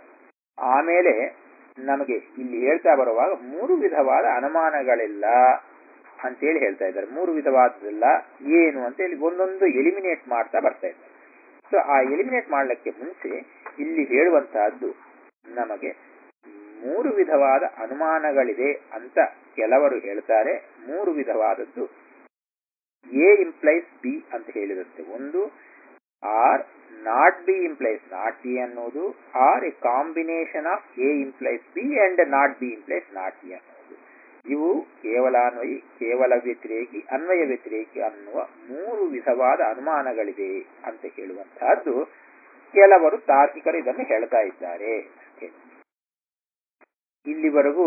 ಆಮೇಲೆ ನಮಗೆ ಇಲ್ಲಿ ಹೇಳ್ತಾ ಬರುವಾಗ ಮೂರು ವಿಧವಾದ ಅನುಮಾನಗಳಿಲ್ಲ ಅಂತೇಳಿ ಹೇಳ್ತಾ ಇದ್ದಾರೆ ಮೂರು ವಿಧವಾದಲ್ಲ ಏನು ಅಂತ ಹೇಳಿ ಒಂದೊಂದು ಎಲಿಮಿನೇಟ್ ಮಾಡ್ತಾ ಬರ್ತಾ ಇದ್ದಾರೆ ಸೊ ಆ ಎಲಿಮಿನೇಟ್ ಮಾಡಲಿಕ್ಕೆ ಮುಂಚೆ ಇಲ್ಲಿ ಹೇಳುವಂತಹದ್ದು ನಮಗೆ ಮೂರು ವಿಧವಾದ ಅನುಮಾನಗಳಿದೆ ಅಂತ ಕೆಲವರು ಹೇಳ್ತಾರೆ ಮೂರು ವಿಧವಾದದ್ದು ಎ ಇಂಪ್ಲೈಸ್ ಬಿ ಅಂತ ಹೇಳಿದಂತೆ ಒಂದು or not B implies not B ಅನ್ನೋದು or a combination of A implies B and not B implies not B ಅನ್ನೋದು ಇವು ಕೇವಲ ಅನ್ವಯಿ ಕೇವಲ ವ್ಯತಿರೇಕಿ ಅನ್ವಯ ವ್ಯತಿರೇಕಿ ಅನ್ನುವ ಮೂರು ವಿಧವಾದ ಅನುಮಾನಗಳಿದೆ ಅಂತ ಹೇಳುವಂತಹದ್ದು ಕೆಲವರು ತಾರ್ಕಿಕರು ಇದನ್ನು ಹೇಳ್ತಾ ಇದ್ದಾರೆ ಇಲ್ಲಿವರೆಗೂ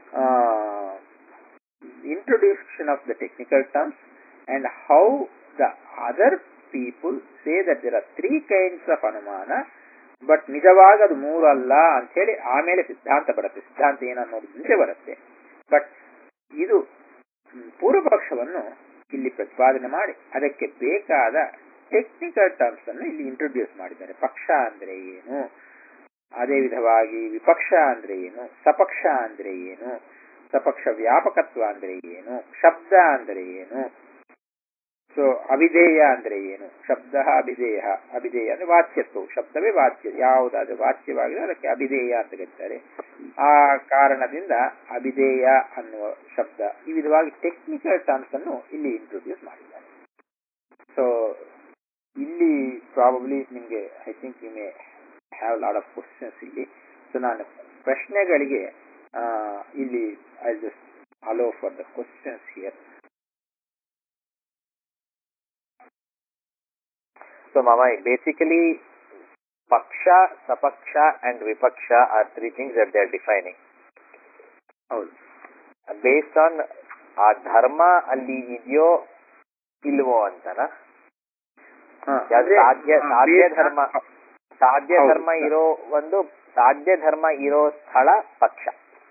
introduction of the technical terms and how the other people say that there are three kinds of ಅನುಮಾನ ಬಟ್ ನಿಜವಾಗಿ ಅದು ಮೂರು ಅಲ್ಲ ಅಂತ ಹೇಳಿ ಆಮೇಲೆ ಸಿದ್ಧಾಂತ ಬರುತ್ತೆ ಸಿದ್ಧಾಂತ ಏನನ್ನೋದು ಮುಂಚೆ ಬರುತ್ತೆ ಬಟ್ ಇದು ಪೂರ್ವ ಪಕ್ಷವನ್ನು ಇಲ್ಲಿ ಪ್ರತಿಪಾದನೆ ಮಾಡಿ ಅದಕ್ಕೆ ಬೇಕಾದ ಟೆಕ್ನಿಕಲ್ ಟರ್ಮ್ಸ್ ಅನ್ನು ಇಲ್ಲಿ ಇಂಟ್ರೊಡ್ಯೂಸ್ ಮಾಡಿದ್ದಾರೆ ಪಕ್ಷ ಅಂದ್ರೆ ಏನು ಅದೇ ವಿಧವಾಗಿ ವಿಪಕ್ಷ ಅಂದ್ರೆ ಏನು ಸಪಕ್ಷ ಅಂದ್ರೆ ಏನು ಸಪಕ್ಷ ವ್ಯಾಪಕತ್ವ ಅಂದ್ರೆ ಏನು ಶಬ್ದ ಅಂದ್ರೆ ಏನು ಸೊ ಅವಿಧೇಯ ಅಂದ್ರೆ ಏನು ಶಬ್ದ ಅಭಿಧೇಯ ಅಭಿಧೇಯ ಅಂದ್ರೆ ವಾಚ್ಯತ್ವ ಶಬ್ದವೇ ವಾಚ್ಯ ಯಾವುದಾದ್ರೂ ವಾಚ್ಯವಾಗಿದೆ ಅದಕ್ಕೆ ಅಭಿಧೇಯ ಅಂತ ಕರೀತಾರೆ ಆ ಕಾರಣದಿಂದ ಅಭಿಧೇಯ ಅನ್ನುವ ಶಬ್ದ ಈ ವಿಧವಾಗಿ ಟೆಕ್ನಿಕಲ್ ಟರ್ಮ್ಸ್ ಅನ್ನು ಇಲ್ಲಿ ಇಂಟ್ರೊಡ್ಯೂಸ್ ಮಾಡಿದ್ದಾರೆ ಸೊ ಇಲ್ಲಿ ಪ್ರಾಬಬ್ಲಿ ನಿಮಗೆ I think you may have lot of questions ಇಲ್ಲಿ ಸೊ ನಾನು ಪ್ರಶ್ನೆಗಳಿಗೆ ಇಲ್ಲಿ I just allow for the questions here So, Mama, basically, Paksha, Sapaksha, and Vipaksha are three things that they are defining. ಹೌದು Based on ಆ ಧರ್ಮ ಅಲ್ಲಿ ಇದೆಯೋ ಇಲ್ವೋ ಅಂತನಾ ಯಾವ್ದು ಸಾಧ್ಯ ಸಾಧ್ಯ ಧರ್ಮ ಸಾಧ್ಯ ಹೌದು. ಧರ್ಮ ಇರೋ ಒಂದು ಸಾಧ್ಯ ಧರ್ಮ ಇರೋ ಸ್ಥಳ ಪಕ್ಷ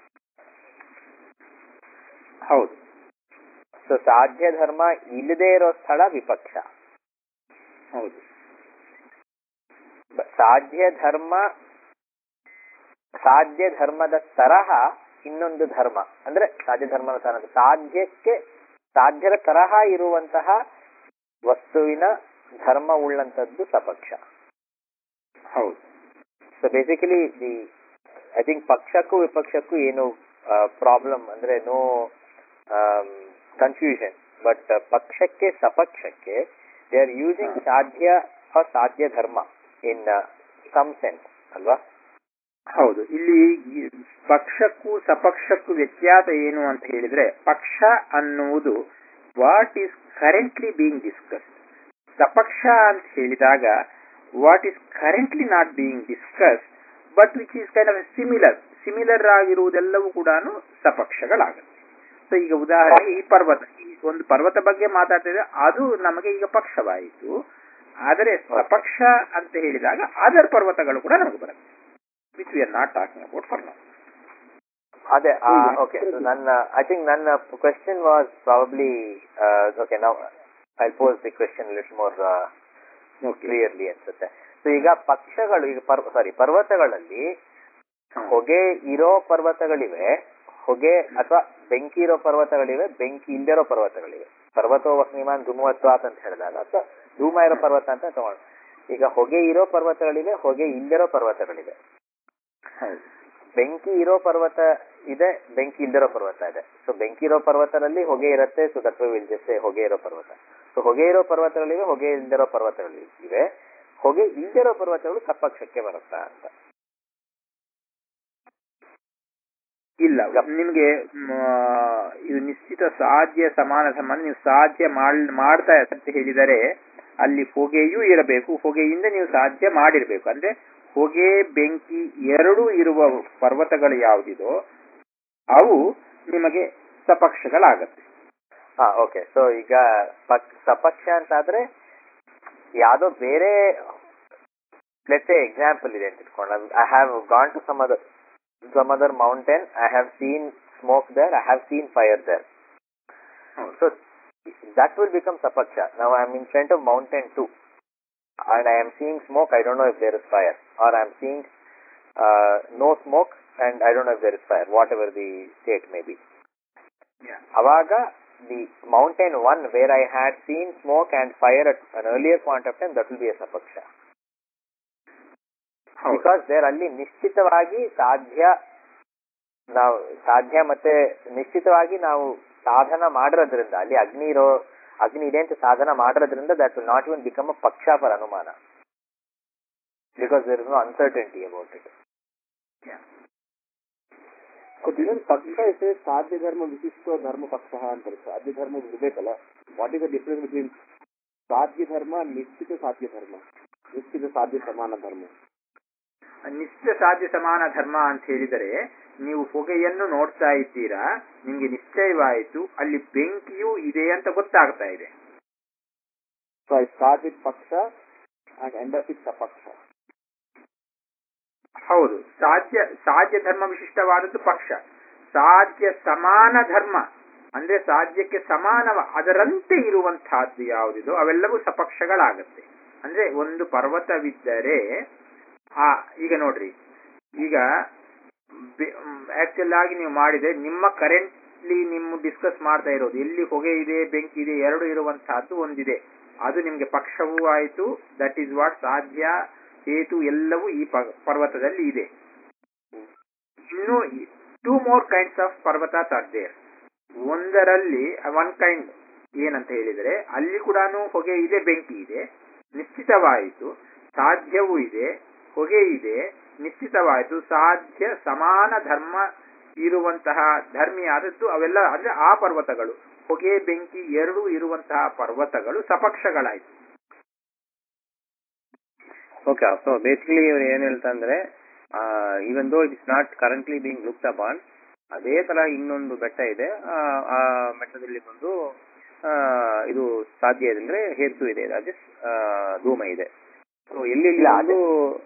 ಹೌದು ಸೊ ಸಾಧ್ಯ ಧರ್ಮ ಇಲ್ಲದೆ ಇರೋ ಸ್ಥಳ ವಿಪಕ್ಷ ಹೌದು ಬ- ಸಾಧ್ಯ ಧರ್ಮ ಸಾಧ್ಯ ಧರ್ಮದ ತರಹ ಇನ್ನೊಂದು ಧರ್ಮ ಅಂದ್ರೆ ಸಾಧ್ಯ ಧರ್ಮದ ತರಹ ಸಾಧ್ಯಕ್ಕೆ ಸಾಧ್ಯದ ತರಹ ಇರುವಂತಹ ವಸ್ತುವಿನ ಧರ್ಮ ಉಳ್ಳಂತದ್ದು ಸಪಕ್ಷ ಹೌದು so basically the I think ಪಕ್ಷಕ್ಕೂ ವಿಪಕ್ಷಕ್ಕೂ ಏನು ಪ್ರಾಬ್ಲಮ್ ಅಂದ್ರೆ ನೋ ಕನ್ಫ್ಯೂಷನ್ ಬಟ್ ಪಕ್ಷಕ್ಕೆ ಸಪಕ್ಷಕ್ಕೆ ದೇ ಆರ್ ಯೂಸಿಂಗ್ ಸಾಧ್ಯ ಸಾಧ್ಯ ಧರ್ಮ ಇನ್ ಸಮ್ ಸೆನ್ಸ್ ಅಲ್ವಾ ಹೌದು ಇಲ್ಲಿ ಈ ಸಪಕ್ಷಕ್ಕೂ ವ್ಯತ್ಯಾಸ ಏನು ಅಂತ ಹೇಳಿದ್ರೆ ಪಕ್ಷ ಅನ್ನುವುದು what is currently being discuss ಸಪಕ್ಷ ಅಂತ ಹೇಳಿದಾಗ what is currently not being discuss but which is kind of similar similar ಆಗಿರುವುದೆಲ್ಲವೂ ಕೂಡ ಸಪಕ್ಷಗಳಾಗುತ್ತೆ ಸೊ ಈಗ ಉದಾಹರಣೆಗೆ ಈ ಪರ್ವತ ಈ ಒಂದು ಪರ್ವತ ಬಗ್ಗೆ ಮಾತಾಡ್ತಿದ್ರೆ ಅದು ನಮಗೆ ಈಗ ಪಕ್ಷವಾಯಿತು ಆದರೆ ಸಪಕ್ಷ ಅಂತ ಹೇಳಿದಾಗ ಅದರ್ ಪರ್ವತಗಳು ಕೂಡ ನಮಗೆ ಬರುತ್ತೆ which we are not talking about for ನಾವು ಅದೇ ಓಕೆ ನನ್ನ ಐ ಥಿಂಕ್ ನನ್ನ ಕ್ವೆಶನ್ ವಾಸ್ ಪ್ರಾಬಬ್ಲಿ ಓಕೆ ನಾವು I pose the question little more clearly ಅನ್ಸುತ್ತೆ ಸೊ ಈಗ ಪಕ್ಷಗಳು ಈಗ ಪರ್ವ ಸಾರಿ ಪರ್ವತಗಳಲ್ಲಿ ಹೊಗೆ ಇರೋ ಪರ್ವತಗಳಿವೆ ಹೊಗೆ ಅಥವಾ ಬೆಂಕಿ ಇರೋ ಪರ್ವತಗಳಿವೆ ಬೆಂಕಿ ಇಲ್ದಿರೋ ಪರ್ವತಗಳಿವೆ ಪರ್ವತೋ ವಹ್ನಿಮಾನ್ ಧೂಮವತ್ವಾತ್ ಅಂತ ಹೇಳಿದಾಗ ಅಥವಾ ಧೂಮ ಇರೋ ಪರ್ವತ ಅಂತ ತಗೊಂಡು ಈಗ ಹೊಗೆ ಇರೋ ಪರ್ವತಗಳಿವೆ ಹೊಗೆ ಇಲ್ದಿರೋ ಪರ್ವತಗಳಿವೆ ಬೆಂಕಿ ಇರೋ ಪರ್ವತ ಇದೆ ಬೆಂಕಿ ಇಲ್ದಿರೋ ಪರ್ವತ ಇದೆ ಸೊ ಬೆಂಕಿ ಇರೋ ಪರ್ವತದಲ್ಲಿ ಹೊಗೆ ಇರುತ್ತೆ ಸೊ ದಟ್ ವಿಲ್ ಜಸ್ಟ್ ಹೊಗೆ ಇರೋ ಪರ್ವತ ಸೊ ಹೊಗೆ ಇರೋ ಪರ್ವತಗಳಿವೆ ಹೊಗೆ ಇಲ್ದಿರೋ ಪರ್ವತಗಳು ಇವೆ ಹೊಗೆ ಇಲ್ದಿರೋ ಪರ್ವತಗಳು ಸಪಕ್ಷಕ್ಕೆ ಬರುತ್ತಾ ಅಂತ ಇಲ್ಲ ನಿಮ್ಗೆ ಮ್, ಇದು ನಿಶ್ಚಿತ ಸಾಧ್ಯ ಸಮಾನ ಸಮಾನ ನೀವು ಸಾಧ್ಯ ಮಾಡ್- ಮಾಡ್ತಾ ಅಂತ ಹೇಳಿದರೆ ಅಲ್ಲಿ ಹೊಗೆಯೂ ಇರಬೇಕು ಹೊಗೆಯಿಂದ ನೀವು ಸಾಧ್ಯ ಮಾಡಿರ್ಬೇಕು ಅಂದ್ರೆ ಹೊಗೆ ಬೆಂಕಿ ಎರಡೂ ಇರುವ ಪರ್ವತಗಳು ಯಾವುದಿದೋ ಅವು ನಿಮಗೆ ಸಪಕ್ಷಗಳಾಗತ್ತೆ ಹಾ ಓಕೆ ಸೊ ಈಗ ಪಕ್ ಸಪಕ್ಷ ಅಂತಾದ್ರೆ ಯಾವ್ದೋ ಬೇರೆ ಲೆಟ್ಸ್ ಎಕ್ಸಾಂಪಲ್ ಇದೆ ಅಂತ ಇಟ್ಕೊಂಡು I have gone to some other some other mountain I have seen smoke there I have seen fire there so that will become sapaksha. Now I am in front of mountain too, and I am seeing smoke. I don't know if there is fire, or I am seeing uh, no smoke, and I don't know if there is fire. Whatever the state may be. Yeah. Avaga the mountain one where I had seen smoke and fire at an earlier point of time, that will be a sapaksha. Because there ಅಲ್ಲಿ ನಿಶ್ಚಿತವಾಗಿ ಸಾಧ್ಯ ನಾವು ಸಾಧ್ಯ ಮತ್ತೆ ನಿಶ್ಚಿತವಾಗಿ ನಾವು ಸಾಧನ ಮಾಡಿರೋದ್ರಿಂದ ಅಲ್ಲಿ ಅಗ್ನಿ ಇರೋ ಅಗ್ನಿ ಇದೆ ಅಂತ ಸಾಧನ ಮಾಡಿರೋದ್ರಿಂದ that will not even become a ಪಕ್ಷ ಫರ್ ಅನುಮಾನ because there is no uncertainty about it ಇದೊಂದು ಪಕ್ಷ ಇದೆ ಸಾಧ್ಯ ಧರ್ಮ ವಿಶಿಷ್ಟ ಧರ್ಮ ಪಕ್ಷ ಅಂತ ಇರುತ್ತೆ ಸಾಧ್ಯ ಧರ್ಮ ಇರ್ಬೇಕಲ್ಲ what is the difference between ಸಾಧ್ಯ ಧರ್ಮ ನಿಶ್ಚಿತ ಸಾಧ್ಯ ಧರ್ಮ ನಿಶ್ಚಿತ ಸಾಧ್ಯ ಸಮಾನ ಧರ್ಮ ನಿಶ್ಚಿತ ಸಾಧ್ಯ ಸಮಾನ ಧರ್ಮ ಅಂತ ಹೇಳಿದರೆ ನೀವು ಹೊಗೆಯನ್ನು ನೋಡ್ತಾ ಇದ್ದೀರಾ ನಿಮ್ಗೆ ನಿಶ್ಚಯವಾಯಿತು ಅಲ್ಲಿ ಬೆಂಕಿಯೂ ಇದೆ ಅಂತ ಗೊತ್ತಾಗ್ತಾ ಇದೆ ಸೊ ಐ ಸ್ಟಾರ್ಟ್ ವಿತ್ ಪಕ್ಷ ಅಂಡ್ ಎಂಡ್ ಅಪ್ ವಿತ್ ಸಪಕ್ಷ ಹೌದು ಸಾಧ್ಯ ಸಾಧ್ಯ ಧರ್ಮ ವಿಶಿಷ್ಟವಾದದ್ದು ಪಕ್ಷ ಸಾಧ್ಯ ಸಮಾನ ಧರ್ಮ ಅಂದ್ರೆ ಸಾಧ್ಯಕ್ಕೆ ಸಮಾನವ ಅದರಂತೆ ಇರುವಂತಹದ್ದು ಯಾವುದಿದೋ ಅವೆಲ್ಲವೂ ಸಪಕ್ಷಗಳಾಗತ್ತೆ ಅಂದ್ರೆ ಒಂದು ಪರ್ವತವಿದ್ದರೆ ಆ ಈಗ ನೋಡ್ರಿ ಈಗ ಆಕ್ಚುಲ್ ಆಗಿ ನೀವು ಮಾಡಿದ್ರೆ ನಿಮ್ಮ ಕರೆಂಟ್ಲಿ ನಿಮ್ಮ ಡಿಸ್ಕಸ್ ಮಾಡ್ತಾ ಇರೋದು ಎಲ್ಲಿ ಹೊಗೆ ಇದೆ ಬೆಂಕಿ ಇದೆ ಎರಡು ಇರುವಂತಹದ್ದು ಒಂದಿದೆ ಅದು ನಿಮ್ಗೆ ಪಕ್ಷವೂ ಆಯಿತು ದಟ್ ಈಸ್ ವಾಟ್ ಸಾಧ್ಯ ಹೇತು ಎಲ್ಲವೂ ಈ ಪ- ಪರ್ವತದಲ್ಲಿ ಇದೆ ಇನ್ನು ಟೂ ಮೋರ್ ಕೈಂಡ್ಸ್ ಆಫ್ ಪರ್ವತ ಆರ್ ದೇರ್ ಒಂದರಲ್ಲಿ ಒನ್ ಕೈಂಡ್ ಏನಂತ ಹೇಳಿದರೆ ಅಲ್ಲಿ ಕೂಡ ಹೊಗೆ ಇದೆ ಬೆಂಕಿ ಇದೆ ನಿಶ್ಚಿತವಾಯಿತು ಸಾಧ್ಯವೂ ಇದೆ ಹೊಗೆ ಇದೆ ನಿಶ್ಚಿತವಾಯಿತು ಸಾಧ್ಯ ಸಮಾನ ಧರ್ಮ ಇರುವಂತಹ ಧರ್ಮಿಯಾದದ್ದು ಅವೆಲ್ಲ ಅಂದ್ರೆ ಆ ಪರ್ವತಗಳು ಹೊಗೆ ಬೆಂಕಿ ಎರಡೂ ಇರುವಂತಹ ಪರ್ವತಗಳು ಸಪಕ್ಷಗಳಾಯ್ತು ಓಕೆ ಸೊ ಬೇಸಿಕಲಿ ಇವ್ರು ಏನ್ ಹೇಳ್ತಾ ಅಂದ್ರೆ even though it is not currently being looked upon ಅದೇ ತರ ಇನ್ನೊಂದು ಬೆಟ್ಟ ಇದೆ ಆ, ಆ ಬೆಟ್ಟದಲ್ಲಿ ಬಂದು ಆ, ಇದು ಸಾಧ್ಯ ಇದೆ ಅಂದ್ರೆ ಹೇತು ಇದೆ ಅದೇ ಆ, ಧೂಮ ಇದೆ ಸೊ ಎಲ್ಲಿ ಇಲ್ಲ, ಒಂದು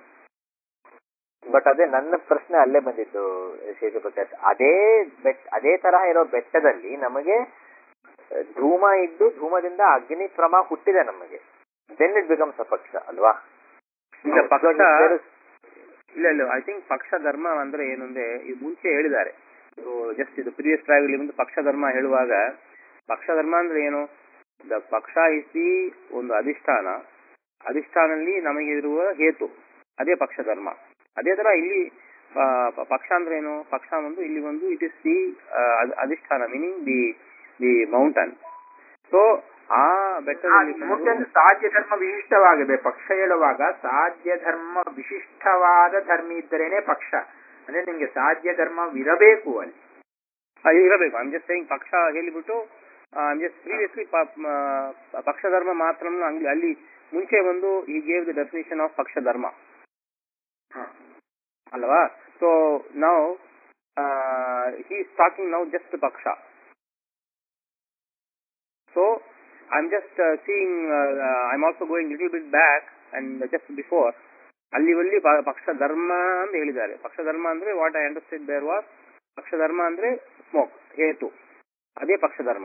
ಬಟ್ ಅದೇ ನನ್ನ ಪ್ರಶ್ನೆ ಅಲ್ಲೇ ಬಂದಿತ್ತು ಶೇಷಪ್ರಕಾಶ್ ಅದೇ ಬೆಟ್ ಅದೇ ತರಹ ಇರೋ ಬೆಟ್ಟದಲ್ಲಿ ನಮಗೆ ಆ, ಧೂಮ ಇದ್ದು ಧೂಮದಿಂದ ಅಗ್ನಿ ಪ್ರಮ ಹುಟ್ಟಿದೆ ನಮಗೆ ದೆನ್ ಇಟ್ ಬಿಕಮ್ ಸಪಕ್ಷ ಅಲ್ವಾ ಇಲ್ಲ ಪಕ್ಷ There is- ಇಲ್ಲ ಇಲ್ಲ ಐ ಥಿಂಕ್ ಪಕ್ಷ ಧರ್ಮ ಅಂದ್ರೆ ಏನು ಅಂದ್ರೆ ಇದು ಮುಂಚೆ ಹೇಳಿದ್ದಾರೆ ಜಸ್ಟ್ ಇದು ಪ್ರಿವಿಯಸ್ ಟ್ರಾವೆಲ್ ಒಂದು ಪಕ್ಷ ಧರ್ಮ ಹೇಳುವಾಗ ಪಕ್ಷ ಧರ್ಮ ಅಂದ್ರೆ ಏನು ದ ಪಕ್ಷ ಇಸ್ ದಿ ಒಂದು ಅಧಿಷ್ಠಾನ ಅಧಿಷ್ಠಾನಲ್ಲಿ ನಮಗೆ ಇರುವ ಹೇತು ಅದೇ ಪಕ್ಷ ಧರ್ಮ ಅದೇ ತರ ಇಲ್ಲಿ ಆ, ಪ- ಪಕ್ಷ ಅಂದ್ರೆ ಏನು ಪಕ್ಷ ಒಂದು ಇಲ್ಲಿ ಒಂದು ಇಟ್ ಇಸ್ ದಿ ಅಧಿಷ್ಠಾನ meaning the the mountain so ಆ ಬೆಟ್ಟದಲ್ಲಿ ಬಂದು- ಮುಂದೆ ಸಾಧ್ಯ ಧರ್ಮ ವಿಶಿಷ್ಟವಾಗಿದೆ ಪಕ್ಷ ಹೇಳುವಾಗ ಸಾಧ್ಯ ಧರ್ಮ ವಿಶಿಷ್ಟವಾದ ಧರ್ಮಿ ಇದ್ದರೇನೆ ಪಕ್ಷ ಅಂದ್ರೆ ನಿಮ್ಗೆ ಸಾಧ್ಯ ಧರ್ಮವಿರಬೇಕು ಅಲ್ಲಿ ಆ, ಇರಬೇಕು ಐಮ್ ಜಸ್ಟ್ ಸೇಯಿಂಗ್ ಪಕ್ಷ ಹೇಳಿಬಿಟ್ಟು ಐಮ್ ಜಸ್ಟ್ ಪ್ರೀವಿಯಸ್ಲಿ ಪಕ್ಷ ಧರ್ಮ ಮಾತ್ರ ಅಲ್ಲಿ ಅಲ್ಲಿ ಮುಂಚೆ ಒಂದು ಈ ಗೇವ್ ದ ಡೆಫಿನೇಷನ್ ಆಫ್ ಪಕ್ಷ ಧರ್ಮ ಅಲ್ವಾ ಸೊ ನಾವು he is talking now just ಪಕ್ಷ so I am just seeing I am also going little bit back and just before ಅಲ್ಲಿ ಅಲ್ಲಿ ಪ- ಪಕ್ಷ ಧರ್ಮ ಅಂತ ಹೇಳಿದ್ದಾರೆ ಪಕ್ಷ ಧರ್ಮ ಅಂದ್ರೆ what I understand there was ಪಕ್ಷ ಧರ್ಮ ಅಂದ್ರೆ ಸ್ಮೋಕ್ ಹೇತು ಅದೇ ಪಕ್ಷ ಧರ್ಮ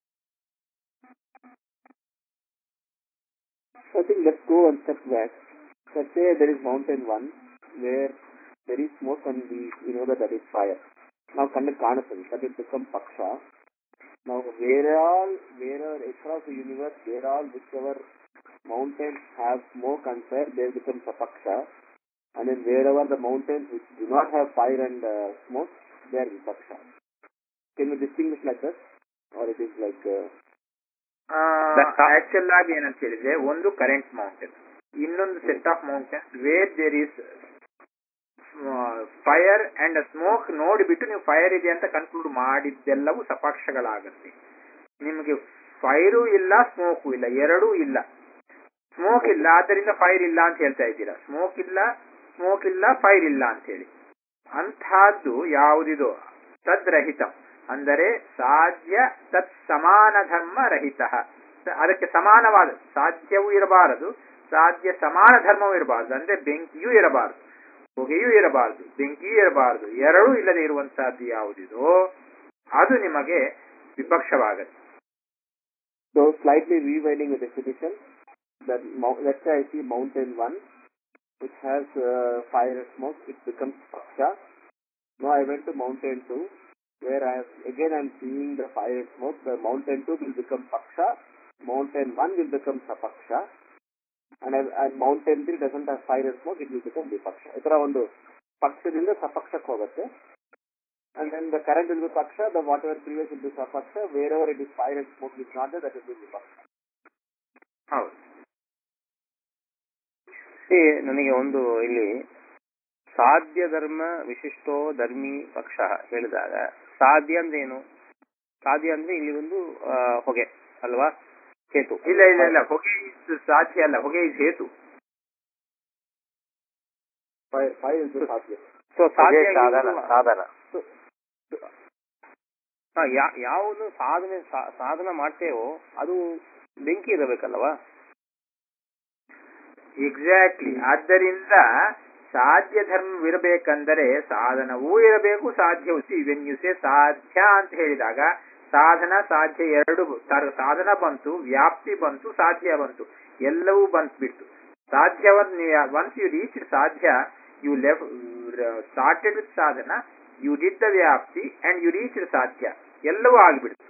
So I think let's go one step back. Let's say there is mountain one where there is smoke and we, we know that that is fire. Now ಕಣ್ಣಿಗೆ ಕಾಣಿಸ್ತದೆ that will become paksha. Now where all, where all across the universe, where all whichever mountains have smoke and fire, there becomes a paksha. And then wherever the mountains which do not have fire and uh, smoke, there is paksha. Can you distinguish like that? Or it is like uh, actual ಆಗಿ ಏನಂತ ಹೇಳಿದ್ರೆ ಒಂದು current mountain ಇನ್ನೊಂದು set of mountains where there is fire and smoke ನೋಡಿಬಿಟ್ಟು ನೀವು fire ಇದೆ ಅಂತ conclude ಮಾಡಿದ್ದೆಲ್ಲವೂ ಸಪಾಕ್ಷಗಳಾಗುತ್ತೆ ನಿಮಗೆ ಫೈರು ಇಲ್ಲ ಸ್ಮೋಕು ಇಲ್ಲ ಎರಡೂ ಇಲ್ಲ ಸ್ಮೋಕ್ ಇಲ್ಲ ಆದ್ದರಿಂದ ಫೈರ್ ಇಲ್ಲ ಅಂತ ಹೇಳ್ತಾ ಇದ್ದೀರಾ ಸ್ಮೋಕ್ ಇಲ್ಲ ಸ್ಮೋಕ್ ಇಲ್ಲ ಫೈರ್ ಇಲ್ಲ ಅಂತ ಹೇಳಿ ಅಂಥದ್ದು ಯಾವುದಿದೋ ತದ್ರಹಿತ ಅಂದರೆ ಸಾಧ್ಯ ತತ್ ಸಮಾನ ಧರ್ಮ ರಹಿತ ಅದಕ್ಕೆ ಸಮಾನವಾದ ಸಾಧ್ಯವೂ ಇರಬಾರದು ಸಾಧ್ಯ ಸಮಾನ ಧರ್ಮವೂ ಇರಬಾರದು ಅಂದ್ರೆ ಬೆಂಕಿಯೂ ಇರಬಾರದು ಹೊಗೆಯೂ ಇರಬಾರದು ಬೆಂಕಿಯೂ ಇರಬಾರದು ಎರಡೂ ಇಲ್ಲದೆ ಇರುವಂತಹದ್ದು ಯಾವುದಿದೋ ಅದು ನಿಮಗೆ ವಿಪಕ್ಷವಾಗತ್ತೆ So slightly rewinding the definition, that mou- let's say I see mountain one, which has uh, fire and smoke, it becomes paksha. Now I went to mountain two, where I have, again I am seeing the fire and smoke. The mountain two will become paksha, mountain one will become sapaksha, and, I, and mountain three doesn't have fire and smoke, it will become vipaksha. ಈ ತರ ಒಂದು ಪಕ್ಷದಿಂದ ಸಪಕ್ಷಕ್ಕೆ ಹೋಗುತ್ತೆ and then the current will be paksha, the whatever previous will be sapaksha, wherever it is fire and smoke is not there, that will be vipaksha. ಹೌದು ಈ ನನಗೆ ಒಂದು ಇಲ್ಲಿ ಸಾಧ್ಯ ಧರ್ಮ ವಿಶಿಷ್ಟೋ ಧರ್ಮಿ ಪಕ್ಷ ಹೇಳಿದಾಗ ಸಾಧ್ಯ ಅಂದ್ರೆ ಏನು ಸಾಧ್ಯ ಅಂದ್ರೆ ಇಲ್ಲಿ ಒಂದು ಆ, ಹೊಗೆ ಅಲ್ವಾ ಹೇತು ಇಲ್ಲ ಇಲ್ಲ ಇಲ್ಲ ಹೊಗೆ is ಸಾಧ್ಯ ಅಲ್ಲ ಹೊಗೆ ಇಸ್ ಹೇತು Fire, fire is the sadhya. So ಅದೇ ಸಾಧ್ಯ ಸಾಧನ ಇಲ್ಲಿ- ಸಾಧನ ಹಾ, ಯಾ- ಯಾವುದು ಸಾಧನೆ ಸಾ- ಸಾಧನ ಮಾಡ್ತೇವೋ ಅದು ಬೆಂಕಿ ಇರಬೇಕಲ್ವಾ ಎಕ್ಸಾಕ್ಟ್ಲಿ ಆದ್ದರಿಂದ ಸಾಧ್ಯ ಧರ್ಮವಿರಬೇಕಂದರೆ ಸಾಧನವೂ ಇರಬೇಕು ಸಾಧ್ಯವೂ ವೆನ್ ಯು ಸೇ ಸಾಧ್ಯ ಅಂತ ಹೇಳಿದಾಗ ಸಾಧನ ಸಾಧ್ಯ ಎರಡು ತರ- ಸಾಧನ ಬಂತು ವ್ಯಾಪ್ತಿ ಬಂತು ಸಾಧ್ಯ ಬಂತು ಎಲ್ಲವೂ ಬಂತು ಬಿಟ್ಟು ಸಾಧ್ಯವನ್ನು ಒನ್ಸ್ ಯು ರೀಚ್ ಸಾಧ್ಯ ಯು ಲೆಫ್ ಸ್ಟಾರ್ಟೆಡ್ ವಿತ್ ಸಾಧನ ಯು ಡಿಡ್ ದ ವ್ಯಾಪ್ತಿ ಅಂಡ್ ಯು ರೀಚ್ ಸಾಧ್ಯ ಎಲ್ಲವೂ ಆಗಿಬಿಡ್ತು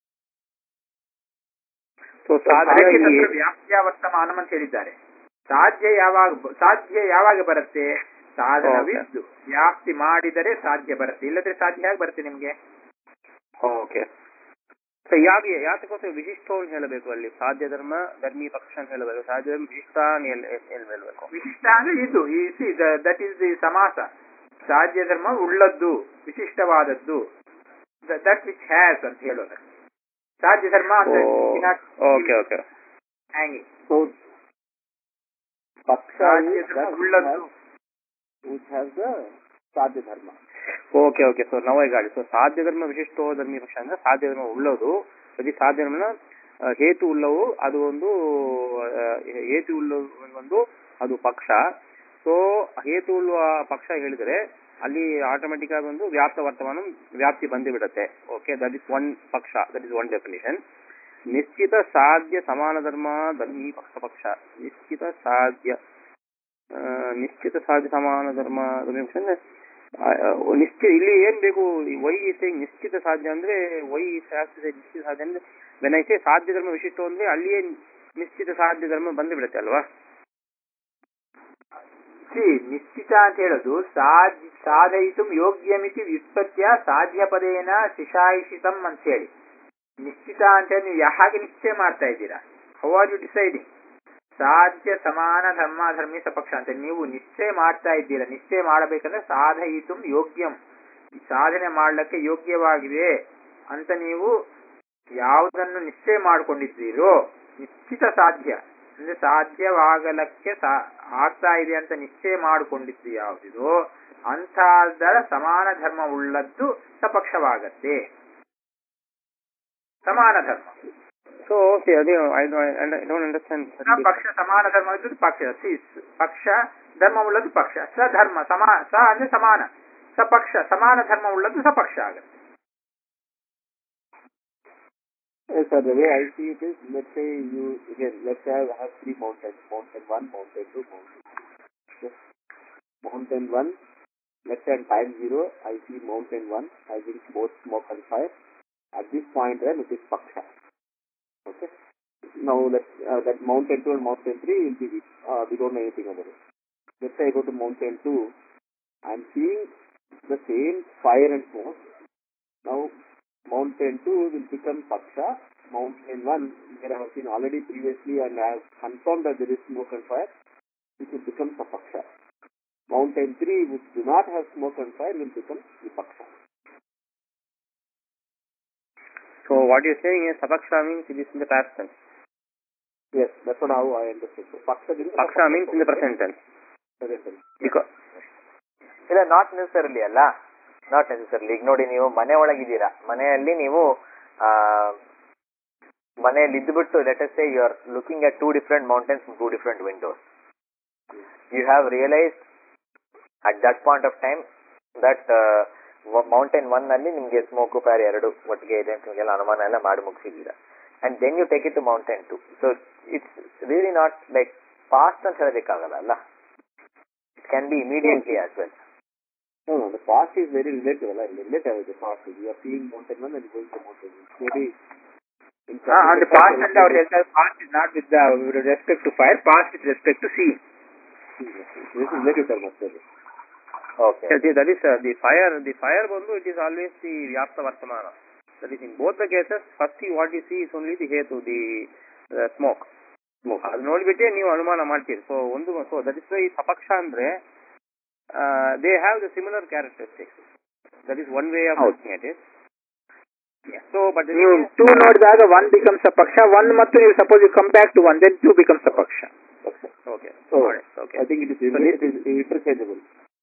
ಸೊ ಸಾಧ್ಯ ಅದಕ್ಕೆ ಇಲ್ಲಿ ತತ್ರ ವ್ಯಾಪ್ತಿಯ ವರ್ತಮಾನಂ ಅಂತ ಹೇಳಿದ್ದಾರೆ ಸಾಧ್ಯ ಯಾವಾಗ ಬ- ಸಾಧ್ಯ ಯಾವಾಗ ಬರುತ್ತೆ ಸಾಧನವಿದ್ದು ವ್ಯಾಪ್ತಿ ಮಾಡಿದರೆ ಸಾಧ್ಯ ಬರುತ್ತೆ ಇಲ್ಲದ್ರೆ ಸಾಧ್ಯ ಹೇಗೆ ಬರುತ್ತೆ ನಿಮ್ಗೆ ಓಕೆ ಸೊ ಯಾಕೆ ಯಾತಕ್ಕೋಸ್ಕರ ವಿಶಿಷ್ಟ ಅಂತ ಹೇಳಬೇಕು ಅಲ್ಲಿ ಸಾಧ್ಯ ಧರ್ಮ ಧರ್ಮಿ ಪಕ್ಷ ಅಂತ ಹೇಳಬೇಕು ಸಾಧ್ಯ ಧರ್ಮ ವಿಶಿಷ್ಟ ಅಂತ ಹೇಳ್- ಹೇಳ್- ಹೇಳ್ಬೇಕು ವಿಶಿಷ್ಟ ಅಂದ್ರೆ ಇದು ದಟ್ ಈಸ್ ದಿ ಸಮಾಸ ಸಾಧ್ಯ ಧರ್ಮ ಉಳ್ಳದ್ದು ವಿಶಿಷ್ಟವಾದದ್ದು ದಟ್ ವಿಚ್ ಹ್ಯಾಸ್ ಅಂತ ಹೇಳೋದು ಸಾಧ್ಯ ಧರ್ಮ ಅಂದ್ರೆ okay okay hanging So, paksha ಸಾಧ್ಯ is ಧರ್ಮ that which ಉಳ್ಳದ್ದು has, which has the sadhya dharma. Okay okay so ನವ ಗಾಡಿ ಸೊ ಸಾಧ್ಯ ಧರ್ಮ ವಿಶಿಷ್ಟೋ ಧರ್ಮಿ ಪಕ್ಷ ಅಂದ್ರೆ ಸಾಧ್ಯ ಧರ್ಮ ಉಳ್ಳೋದು ಪ್ರತಿ ಸಾಧ್ಯ ಧರ್ಮನ ಆ, ಹೇತು ಉಳ್ಳವು ಅದು ಒಂದು ಆ, ಹೇತು ಉಳ್ಳ ಒಂದು ಅದು ಪಕ್ಷ ಸೊ ಹೇತು ಉಳ್ಳುವ ಪಕ್ಷ ಹೇಳಿದರೆ ಅಲ್ಲಿ ಆಟೋಮೆಟಿಕ್ ಆಗಿ ಒಂದು ವ್ಯಾಪ್ತ ವರ್ತಮಾನ ವ್ಯಾಪ್ತಿ ಬಂದು ಬಿಡುತ್ತೆ ಓಕೆ ದಟ್ ಇಸ್ ಒನ್ ಪಕ್ಷ ದಟ್ ಇಸ್ ಒನ್ ಡೆಫಿನೇಷನ್ ನಿಶ್ಚಿತ ಸಾಧ್ಯ ಸಮಾನ ಧರ್ಮ ಧರ್ಮಿ ಪಕ್ಷ ಪಕ್ಷ ನಿಶ್ಚಿತ ಸಾಧ್ಯ ಆ, ನಿಶ್ಚಿತ ಸಾಧ್ಯ ಸಮಾನ ಧರ್ಮ ಧರ್ಮಿ ಪಕ್ಷ ಅಂದ್ರೆ ಆ, ಆ, ನಿಶ್ಚಿತ ಇಲ್ಲಿ ಏನ್ ಬೇಕು ವೈ ಸೇ ನಿಶ್ಚಿತ ಸಾಧ್ಯ ಅಂದ್ರೆ ವೈ ಶಾಸ್ತ್ರ ನಿಶ್ಚಿತ ಸಾಧ್ಯ ಅಂದ್ರೆ ವೆನೈಸೆ ಸಾಧ್ಯ ಧರ್ಮ ವಿಶಿಷ್ಟ ಅಂದ್ರೆ ಅಲ್ಲಿಯೇ ನಿಶ್ಚಿತ ಸಾಧ್ಯ ಧರ್ಮ ಬಂದು ಬಿಡುತ್ತೆ ಅಲ್ವಾ ಸಿ ನಿಶ್ಚಿತ ಅಂತ ಹೇಳೋದು ಸಾಧ್ ಸಾಧಯಿತು ಯೋಗ್ಯಮಿತಿ ವ್ಯುತ್ಪತ್ತಿಯ ಸಾಧ್ಯ ಪದೇನ ಶಿಶಾಯಿಷಿತಂ ಅಂತ ಹೇಳಿ ನಿಶ್ಚಿತ ಅಂತ ಹೇಳಿ ನೀವು ಹಾಗೆ ನಿಶ್ಚಯ ಮಾಡ್ತಾ ಇದ್ದೀರಾ ಹೌ ಆರ್ ಯು ಡಿಸೈಡಿಂಗ್ ಸಾಧ್ಯ ಸಮಾನ ಧರ್ಮ ಧರ್ಮಿ ಸಪಕ್ಷ ಅಂತ ನೀವು ನಿಶ್ಚಯ ಮಾಡ್ತಾ ಇದ್ದೀರಾ ನಿಶ್ಚಯ ಮಾಡಬೇಕಂದ್ರೆ ಸಾಧಯಿತು ಯೋಗ್ಯಂ ಈ ಸಾಧನೆ ಮಾಡ್ಲಿಕ್ಕೆ ಯೋಗ್ಯವಾಗಿದೆ ಅಂತ ನೀವು ಯಾವುದನ್ನು ನಿಶ್ಚಯ ಮಾಡಿಕೊಂಡಿದ್ದೀರೋ ನಿಶ್ಚಿತ ಸಾಧ್ಯ ಅಂದ್ರೆ ಸಾಧ್ಯವಾಗಲಕ್ಕೆ ಸಾ- ಆಗ್ತಾ ಇದೆ ಅಂತ ನಿಶ್ಚಯ ಮಾಡಿಕೊಂಡಿದ್ದು ಯಾವುದಿದೋ ಅಂಥದರ ಸಮಾನ ಧರ್ಮ ಉಳ್ಳದ್ದು ಸಪಕ್ಷವಾಗತ್ತೆ ಸಮಾನ ಧರ್ಮ So, see, I don't, I don't, I don't understand. ಪಕ್ಷ ಸಮಾನ ಧರ್ಮ ಇದ್ದದ್ದು ಪಕ್ಷ ಸಿ ಪಕ್ಷ ಧರ್ಮ ಉಳ್ಳದ್ದು ಪಕ್ಷ ಸಧರ್ಮ ಸಮಾ ಸ ಅಂದ್ರೆ ಸಮಾನ ಸಪಕ್ಷ ಸಮಾನ ಧರ್ಮ ಉಳ್ಳದ್ದು ಸಪಕ್ಷ ಆಗುತ್ತೆ Yes, sir. The way I see it is, let's say you again, let's say I have three mountains: mountain one, mountain two, mountain three. Yes. Mountain one. Let's say at time zero, I see mountain one having both smoke and fire. At this point, then it is paksha. Okay. Now let uh, that mountain two and mountain three will be weak. Uh, we don't know anything about it. Let's say I go to mountain two. I'm seeing the same fire and smoke. Now mountain 2 will become Paksha. Mountain 1, where I have seen already previously and I have confirmed that there is smoke and fire, it will become Sapaksha. Mountain 3, which do not have smoke and fire, will become Vipaksha. So, what you're saying is Sapaksha means it is in the past tense. Yes, that's what how I understood. So, Paksha means Paksha means in the present tense. Present tense. Because, ಇಲ್ಲ not necessarily ಅಲ್ಲ not necessarily ಈಗ ನೋಡಿ ನೀವು ಮನೆ ಒಳಗಿದ್ದೀರಾ ಮನೆಯಲ್ಲಿ ನೀವು ಆ, ಮನೆಯಲ್ಲಿ ಇದ್ದುಬಿಟ್ಟು let's say you are looking at two different mountains two different windows you have realise at that point of time that mountain one ನಲ್ಲಿ ನಿಮಗೆ ಸ್ಮೋಕ್ ಫೈರ್ ಎರಡು ಒಟ್ಟಿಗೆ ಇದೆ ಅಂತ ನಿಮಗೆಲ್ಲ ಅನುಮಾನ ಎಲ್ಲ ಮಾಡಿ ಮುಗಿಸಿದ್ದೀರಾ and then you take it to mountain two so it's really not like fast ಅಂತ ಹೇಳೋದಕ್ಕಾಗಲ್ಲ ಅಲ್ಲ it can be immediately as well No, no, the past is very relative. Like, relative with the past. You are seeing mountain 1 and going to mountain 2. Maybe in on the past and our past is not with the with respect to fire, past with respect to sea. This is relative term actually. Okay Yeah, see, that is uh, the fire. The fire ಬಂದು it is always the vyapta vartamana. That is in both the cases. First, you, what you see is only the hetu, the uh, smoke. Smoke. ಅದು ನೋಡ್ಬಿಟ್ಟೆ ನೀವು ಅನುಮಾನ ಮಾಡ್ತೀರಿ so ಒಂದು so that is ಈ ಸಪಕ್ಷ ಅಂದ್ರೆ they have the similar characteristics that is one way of ಹೌದು. Looking at it so but ನೀವು ಟೂ ನೋಡಿದಾಗ ಒನ್ ಬಿಕಮ್ಸ್ ಅ ಪಕ್ಷ ಒನ್ ಮತ್ತು ನೀವು suppose you come back to one then two becomes a ಪಕ್ಷ okay So, okay I think it is, So it is interchangeable.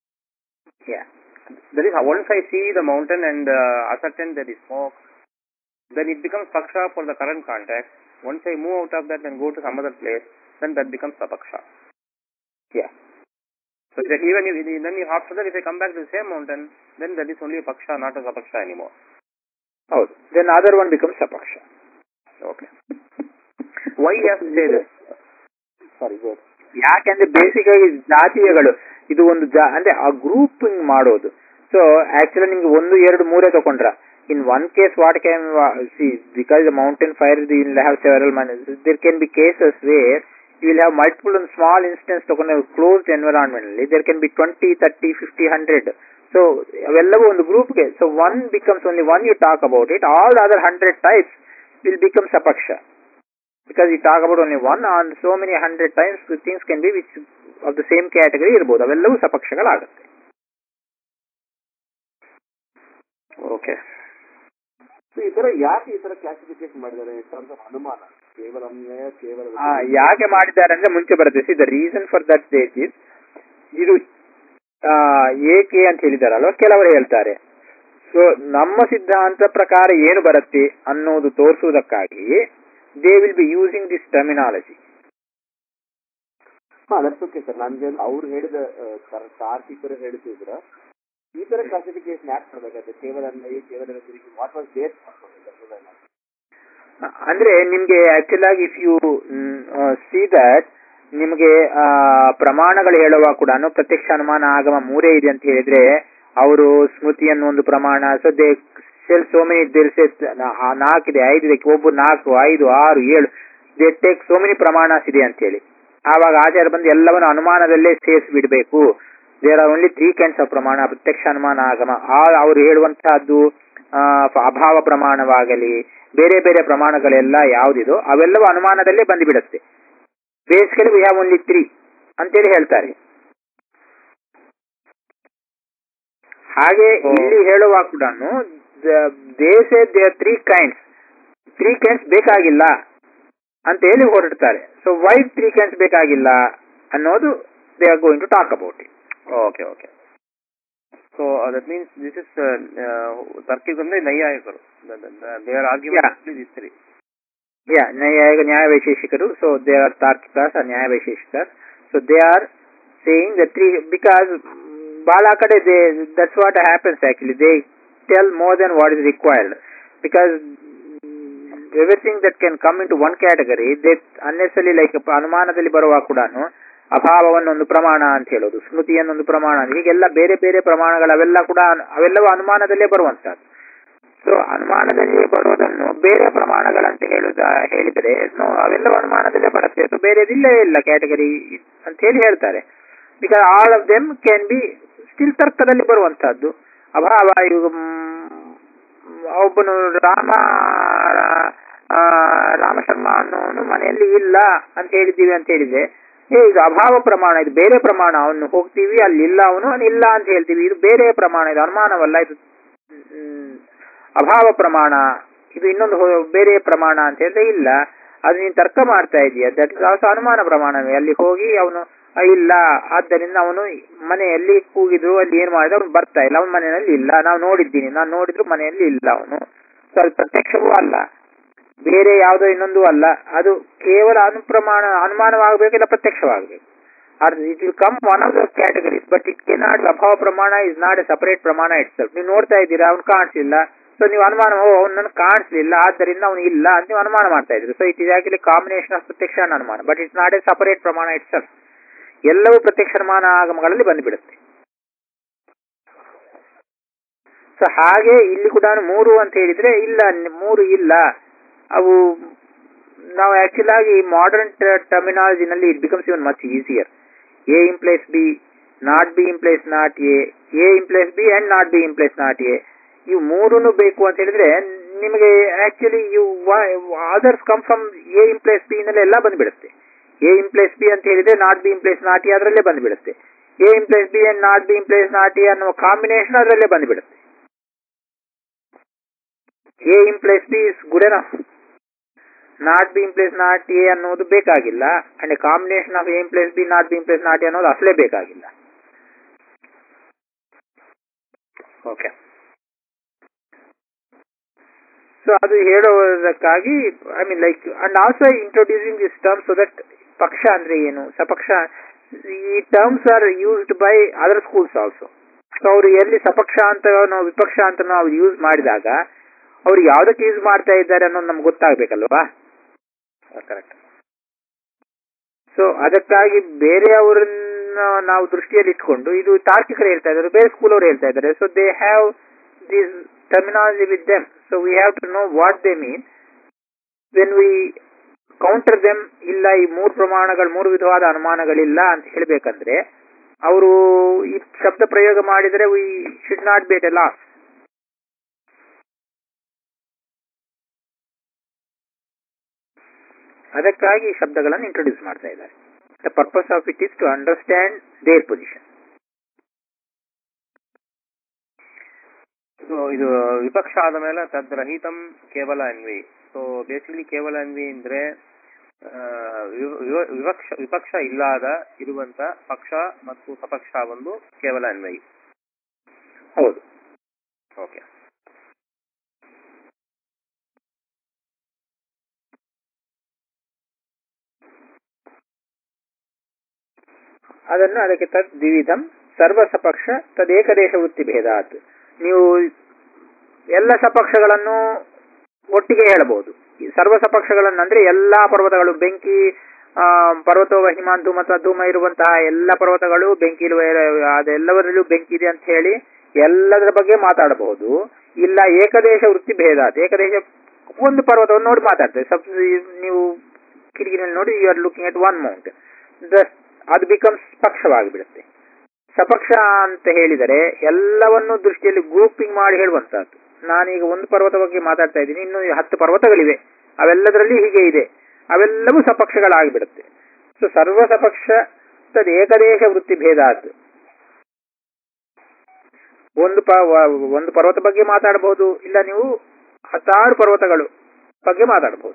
That is, once I see the mountain and uh, ascertain there is smoke, then it becomes paksha for the current context. Once I move out of that and go to some other place, then that becomes sapaksha. Yeah. So that even if then if after that if I come back to the same mountain, then that is only a paksha, not a sapaksha anymore. ಹೌದು then other one becomes a ಪಕ್ಷ Okay. Why you have to say this? Sorry, go ahead. ಯಾಕೆಂದ್ರೆ basic ಆಗಿ ಜಾತೀಯಗಳು ಇದು ಒಂದು ಜಾ ಅಂದ್ರೆ ಆ ಗ್ರೂಪಿಂಗ್ ಮಾಡೋದು ಸೊ ಆಕ್ಚುಲಿ ನಿಮ್ಗೆ ಒಂದು ಎರಡು ಮೂರೇ ತಗೊಂಡ್ರ in one case what can see because the mountain fire the will have several there can be cases where you will have multiple ಒಂದು ಸ್ಮಾಲ್ ಇನ್ಸ್ಟೆನ್ಸ್ ತಗೊಂಡು ಕ್ಲೋಸ್ಡ್ ಎನ್ವಿರಾನ್ಮೆಂಟ್ ಅಲ್ಲಿ there can be twenty thirty fifty hundred so ಅವೆಲ್ಲವೂ ಒಂದು ಗ್ರೂಪ್ಗೆ so one becomes only one you talk about it all other hundred types will become ಸಪಕ್ಷ because you talk about only one on so many hundred times the things can be which of the same category ಇರ್ಬೋದು ಅವೆಲ್ಲವೂ ಸಪಕ್ಷಗಳಾಗುತ್ತೆ Okay. So, ಈ ತರ ಯಾಕೆ ಈ ತರ classification ಮಾಡಿದ್ದಾರೆ in terms of ಅನುಮಾನ ಕೇವಲ ಅನ್ವಯ ಕೇವಲ ಆ, ಯಾಕೆ ಮಾಡಿದ್ದಾರೆ ಅಂದ್ರೆ ಮುಂಚೆ ಬರುತ್ತೆ see the reason for that date is ಇದು ಆ, ಏಕೆ ಅಂತ ಹೇಳಿದಾರಲ್ವ ಕೆಲವರು ಹೇಳ್ತಾರೆ ಸೊ ನಮ್ಮ ಸಿದ್ಧಾಂತ ಪ್ರಕಾರ ಏನು ಬರುತ್ತೆ ಅನ್ನೋದು ತೋರಿಸುವುದಕ್ಕಾಗಿ they will be using this terminology ಹಾ ದಟ್ಸ್ ಓಕೆ ಸರ್ ನನ್ಗೆ ಅವ್ರು ಹೇಳಿದ ಆ, ತರ- ತಾರ್ಕಿಕರು ಹೇಳ್ತಿದ್ರ ಈ ತರ ಕ್ಲಾಸಿಫಿಕೇಶನ್ ಯಾಕೆ ಮಾಡ್ಬೇಕಾದ್ರೆ ಕೇವಲ ಅನ್ವಯ ಕೇವಲ ವಾಟ್ ವಾಸ್ ಬೇಸ್ ಅಂದ್ರೆ ನಿಮ್ಗೆ ಆಕ್ಚುಲ್ ಆಗಿ ಇಫ್ ಯು ಸಿ ದಟ್ ನಿಮ್ಗೆ ಆ, ಪ್ರಮಾಣಗಳು ಹೇಳುವಾಗ ಕೂಡ ಪ್ರತ್ಯಕ್ಷ ಅನುಮಾನ ಆಗಮ ಮೂರೇ ಇದೆ ಅಂತ ಹೇಳಿದ್ರೆ ಅವರು ಸ್ಮೃತಿ ಅನ್ನೋ ಒಂದು ಪ್ರಮಾಣ so they sell so many ನಾಲ್ಕಿದೆ ಐದಿದೆ ಒಬ್ಬರು ನಾಲ್ಕು ಐದು ಆರು ಏಳು ದೇ ಟೇಕ್ ಸೋ ಮೆನಿ ಪ್ರಮಾಣಸ್ ಇದೆ ಅಂತ ಹೇಳಿ ಆವಾಗ ಆಚಾರ್ಯ ಬಂದು ಎಲ್ಲವನ್ನು ಅನುಮಾನದಲ್ಲೇ ಸೇರಿಸಿ ಬಿಡಬೇಕು there are only three kinds of ಪ್ರಮಾಣ ಪ್ರತ್ಯಕ್ಷ ಅನುಮಾನ ಆಗಮ ಆ ಅವರು ಹೇಳುವಂತಹದ್ದು ಆ, ಅಭಾವ ಪ್ರಮಾಣವಾಗಲಿ ಬೇರೆ ಬೇರೆ ಪ್ರಮಾಣಗಳೆಲ್ಲ ಯಾವುದಿದೋ ಅವೆಲ್ಲವೂ ಅನುಮಾನದಲ್ಲೇ ಬಂದುಬಿಡುತ್ತೆ basically we have only three ಅಂತೇಳಿ ಹೇಳ್ತಾರೆ ಹಾಗೆ ಇಲ್ಲಿ ಹೇಳುವಾಗ ಕೂಡ ದೇಶ they three kinds three kinds ಬೇಕಾಗಿಲ್ಲ ಅಂತ ಹೇಳಿ ಹೊರಡ್ತಾರೆ ಸೊ ವೈ ತ್ರೀ ಕೈಂಡ್ಸ್ ಬೇಕಾಗಿಲ್ಲ ಅನ್ನೋದು they are going to talk about it okay okay so that means this is ತರ್ಕಿಗಂದ್ರೆ ನೈಯಾಯಿಕರು they are argument this three ಯಾ ನ್ಯಾಯ ನ್ಯಾಯ ವೈಶೇಷಿಕರು ಸೊ ದೇ ಆರ್ ತಾರ್ಕಿಕಾಸ್ ನ್ಯಾಯ ವೈಶೇಷಿಕರ್ so they are saying the three because ಬಹಳ ಕಡೆ they that's what happens actually they tell more then what is required because everything that can come into one category they unnecessarily like ಅನುಮಾನದಲ್ಲಿ ಬರುವಾಗ ಕೂಡ ಅಭಾವವನ್ನೊಂದು ಪ್ರಮಾಣ ಅಂತ ಹೇಳೋದು ಸ್ಮೃತಿಯನ್ನೊಂದು ಪ್ರಮಾಣ ಹೀಗೆಲ್ಲ ಬೇರೆ ಬೇರೆ ಪ್ರಮಾಣಗಳು ಅವೆಲ್ಲ ಕೂಡ ಅವೆಲ್ಲವೂ ಅನುಮಾನದಲ್ಲೇ ಬರುವಂತಹದ್ದು ಸೊ ಅನುಮಾನದಲ್ಲಿ ಬರುವುದನ್ನು ಬೇರೆ ಪ್ರಮಾಣಗಳಂತ ಹೇಳುದ ಹೇಳಿದರೆ ನೋ ಅವೆಲ್ಲವೂ ಅನುಮಾನದಲ್ಲೇ ಬರುತ್ತೆ ಸೊ ಬೇರೆದಿಲ್ಲೇ ಇಲ್ಲ ಕ್ಯಾಟಗರಿ ಅಂತ ಹೇಳಿ ಹೇಳ್ತಾರೆ because all of them can be still ತರ್ಕದಲ್ಲಿ ಬರುವಂತಹದ್ದು ಅಭಾವ ಇವಾಗ ಒಬ್ಬನು ರಾಮ ಆ, ರಾಮಶರ್ಮ ಅನ್ನೋನು ಮನೆಯಲ್ಲಿ ಇಲ್ಲ ಅಂತ ಹೇಳಿದ್ದೀವಿ ಅಂತ ಹೇಳಿದ್ರೆ ಏ ಇದು ಅಭಾವ ಪ್ರಮಾಣ ಇದು ಬೇರೆ ಪ್ರಮಾಣ ಅವನು ಹೋಗ್ತೀವಿ ಅಲ್ಲಿ ಇಲ್ಲ ಅವನು ಅವನು ಇಲ್ಲ ಅಂತ ಹೇಳ್ತೀವಿ ಇದು ಬೇರೆ ಪ್ರಮಾಣ ಇದು ಅನುಮಾನವಲ್ಲ ಇದು ಮ್, ಅಭಾವ ಪ್ರಮಾಣ ಇದು ಇನ್ನೊಂದು ಹೊ- ಬೇರೆ ಪ್ರಮಾಣ ಅಂತ ಹೇಳಿದ್ರೆ ಇಲ್ಲ ಅದು ನೀನು ತರ್ಕ ಮಾಡ್ತಾ ಇದೀಯ ದಟ್ ಇಸ್ ಆಲ್ಸೋ ಅನುಮಾನ ಪ್ರಮಾಣವೇ ಅಲ್ಲಿ ಹೋಗಿ ಅವನು ಆ, ಇಲ್ಲ ಆದ್ದರಿಂದ ಅವನು ಮನೆಯಲ್ಲಿ ಕೂಗಿದ್ರು ಅಲ್ಲಿ ಏನ್ ಮಾಡಿದ ಅವನು ಬರ್ತಾ ಇಲ್ಲ ಅವನ ಮನೆಯಲ್ಲಿ ಇಲ್ಲ ನಾವು ನೋಡಿದ್ದೀನಿ ನಾನು ನೋಡಿದ್ರು ಮನೆಯಲ್ಲಿ ಇಲ್ಲ ಅವನು ಸೊ ಅದು ಪ್ರತ್ಯಕ್ಷವೂ ಅಲ್ಲ ಬೇರೆ ಯಾವುದೋ ಇನ್ನೊಂದು ಅಲ್ಲ ಅದು ಕೇವಲ ಅನುಪ್ರಮಾಣ ಅನುಮಾನವಾಗಬೇಕಿಲ್ಲ ಪ್ರತ್ಯಕ್ಷವಾಗಬೇಕು it will come one of the categories but it cannot ಅಭಾವ ಪ್ರಮಾಣ ಇಸ್ ನಾಟ್ ಎ ಸಪರೇಟ್ ಪ್ರಮಾಣ ಇಟ್ಸ್ ನೀವು ನೋಡ್ತಾ ಇದ್ದೀರಾ ಅವ್ನು ಕಾಣಿಸಿಲ್ಲ ಸೊ ನೀವು ಅನುಮಾನ ಓ ಅವನನ್ನು ಕಾಣಿಸ್ಲಿಲ್ಲ ಆದ್ದರಿಂದ ಅವನು ಇಲ್ಲ ಅಂತ ನೀವು ಅನುಮಾನ ಮಾಡ್ತಾ ಇದ್ರಿ so it is actually combination of ಪ್ರತ್ಯಕ್ಷ and ಅನುಮಾನ but it's not a separate ಪ್ರಮಾಣ ಇಟ್ಸ್ ಎಲ್ಲವೂ ಪ್ರತ್ಯಕ್ಷ ಅನುಮಾನ ಆಗಮಗಳಲ್ಲಿ ಬಂದುಬಿಡುತ್ತೆ ಸೊ ಹಾಗೆ ಇಲ್ಲಿ ಕೂಡ ಮೂರು ಅಂತ ಹೇಳಿದ್ರೆ ಇಲ್ಲ ನ್- ಮೂರು ಇಲ್ಲ ಅವು ನಾವು ಆಕ್ಚುಲ್ ಆಗಿ ಮಾಡರ್ನ್ ಟರ್ಮಿನಾಲಜಿನಲ್ಲಿ it becomes even much easier A implies B not B implies not A A implies B and not B implies not A ಇವು ಮೂರನ್ನು ಬೇಕು ಅಂತ ಹೇಳಿದ್ರೆ ನಿಮಗೆ ಆಕ್ಚುಲಿ ಇವು others come from A implies B ನಲ್ಲಿ ಎಲ್ಲ ಬಂದ್ಬಿಡುತ್ತೆ ಎ ಇಂಪ್ಲೇಸ್ ಬಿ ಅಂತ ಹೇಳಿದ್ರೆ not B implies not A ಅದರಲ್ಲೇ ಬಂದ್ಬಿಡುತ್ತೆ A implies B and not B implies not A ಅನ್ನೋ ಕಾಂಬಿನೇಷನ್ ಅದರಲ್ಲೇ ಬಂದ್ಬಿಡುತ್ತೆ A implies B is good enough not B implies not A ಅನ್ನೋದು ಬೇಕಾಗಿಲ್ಲ and combination of A implies B not B implies not A ಅನ್ನೋದು ಅಸಲೇ ಬೇಕಾಗಿಲ್ಲ okay so ಅದು ಹೇಳುವುದಕ್ಕಾಗಿ I mean like and also introducing this term so that ಪಕ್ಷ ಅಂದ್ರೆ ಏನು ಸಪಕ್ಷ ಈ terms are used by other schools also so ಅವರು ಎಲ್ಲಿ ಸಪಕ್ಷ ಅಂತ ನಾವು ವಿಪಕ್ಷ ಅಂತ ನಾವು ಯೂಸ್ ಮಾಡಿದಾಗ ಅವ್ರು ಯಾವ್ದಕ್ಕೆ ಯೂಸ್ ಮಾಡ್ತಾ ಇದ್ದಾರೆ ಅನ್ನೋದು ನಮ್ಗೆ ಗೊತ್ತಾಗ್ಬೇಕಲ್ವಾ ಕರೆಕ್ಟ್ ಸೊ ಅದಕ್ಕಾಗಿ ಬೇರೆಯವರನ್ನ ನಾವು ದೃಷ್ಟಿಯಲ್ಲಿ ಇಟ್ಕೊಂಡು ಇದು ತಾರ್ಕಿಕರು ಹೇಳ್ತಾ ಇದ್ದಾರೆ ಬೇರೆ ಸ್ಕೂಲ್ ಅವರು ಹೇಳ್ತಾ ಇದ್ದಾರೆ so they have this terminology with them so we have to know what they mean when we counter them ಇಲ್ಲ ಈ ಮೂರು ಪ್ರಮಾಣಗಳು ಮೂರು ವಿಧವಾದ ಅನುಮಾನಗಳಿಲ್ಲ ಅಂತ ಹೇಳ್ಬೇಕಂದ್ರೆ ಅವರು ಈ ಶಬ್ದ ಪ್ರಯೋಗ ಮಾಡಿದರೆ we should not be at a loss ಅದಕ್ಕಾಗಿ ಈ ಶಬ್ದಗಳನ್ನು ಇಂಟ್ರೊಡ್ಯೂಸ್ ಮಾಡ್ತಾ ಇದ್ದಾರೆ the purpose of it is to understand their position so ಇದು ವಿಪಕ್ಷ ಆದ ಮೇಲೆ ತದ್ರಹಿತಂ ಕೇವಲ ಅನ್ವಿ ಸೊ ಬೇಸಿಕಲಿ ಕೇವಲ ಅನ್ವಿ ಅಂದ್ರೆ ಆ, ವಿವ- ವಿವ- ವಿವಕ್ಷ ವಿಪಕ್ಷ ಇಲ್ಲದ ಇರುವಂತ ಪಕ್ಷ ಮತ್ತು ಸಪಕ್ಷ ಒಂದು ಕೇವಲ ಅನ್ವಯಿ ಹೌದು ಓಕೆ ಅದನ್ನು ಅದಕ್ಕೆ ತದ್ ದ್ವಿವಿಧಂ ಸರ್ವ ಸಪಕ್ಷ ತದೇಕದೇಶ ವೃತ್ತಿ ಭೇದಾತ್ ನೀವು ಎಲ್ಲ ಸಪಕ್ಷಗಳನ್ನು ಒಟ್ಟಿಗೆ ಹೇಳಬಹುದು ಈ ಸರ್ವ ಸಪಕ್ಷಗಳನ್ನು ಅಂದ್ರೆ ಎಲ್ಲಾ ಪರ್ವತಗಳು ಬೆಂಕಿ ಆ, ಪರ್ವತೋವ ಹಿಮಾನ್ ಧೂಮ ಅಥವಾ ಧೂಮ ಇರುವಂತಹ ಎಲ್ಲ ಪರ್ವತಗಳು ಬೆಂಕಿ ಇರುವ ಅದೆಲ್ಲವರಲ್ಲೂ ಬೆಂಕಿ ಇದೆ ಅಂತ ಹೇಳಿ ಎಲ್ಲದರ ಬಗ್ಗೆ ಮಾತಾಡಬಹುದು ಇಲ್ಲ ಏಕದೇಶ ವೃತ್ತಿ ಭೇದಾತ್ ಏಕದೇಶ ಒಂದು ಪರ್ವತವನ್ನು ನೋಡಿ ಮಾತಾಡ್ತೇವೆ ಸಬ್ ನೀವು ಕಿಟಕಿನಲ್ಲಿ ನೋಡಿ you are looking at one mount ಅದು ಬಿಕಮ್ಸ್ ಪಕ್ಷವಾಗಿಬಿಡುತ್ತೆ ಸಪಕ್ಷ ಅಂತ ಹೇಳಿದರೆ ಎಲ್ಲವನ್ನೂ ದೃಷ್ಟಿಯಲ್ಲಿ ಗ್ರೂಪಿಂಗ್ ಮಾಡಿ ಹೇಳುವಂತಹದ್ದು ನಾನೀಗ ಒಂದು ಪರ್ವತ ಬಗ್ಗೆ ಮಾತಾಡ್ತಾ ಇದ್ದೀನಿ ಇನ್ನು ಹತ್ತು ಪರ್ವತಗಳಿವೆ ಅವೆಲ್ಲದರಲ್ಲಿ ಹೀಗೆ ಇದೆ ಅವೆಲ್ಲವೂ ಸಪಕ್ಷಗಳಾಗಿಬಿಡುತ್ತೆ ಸೊ ಸರ್ವಸಪಕ್ಷ ತದ್ ಏಕದೇಶ ವೃತ್ತಿ ಭೇದಾತ್ ಒಂದು ಪ ವ- ಒಂದು ಪರ್ವತ ಬಗ್ಗೆ ಮಾತಾಡಬಹುದು ಇಲ್ಲ ನೀವು ಹತ್ತಾರು ಪರ್ವತಗಳು ಬಗ್ಗೆ ಮಾತಾಡಬಹುದು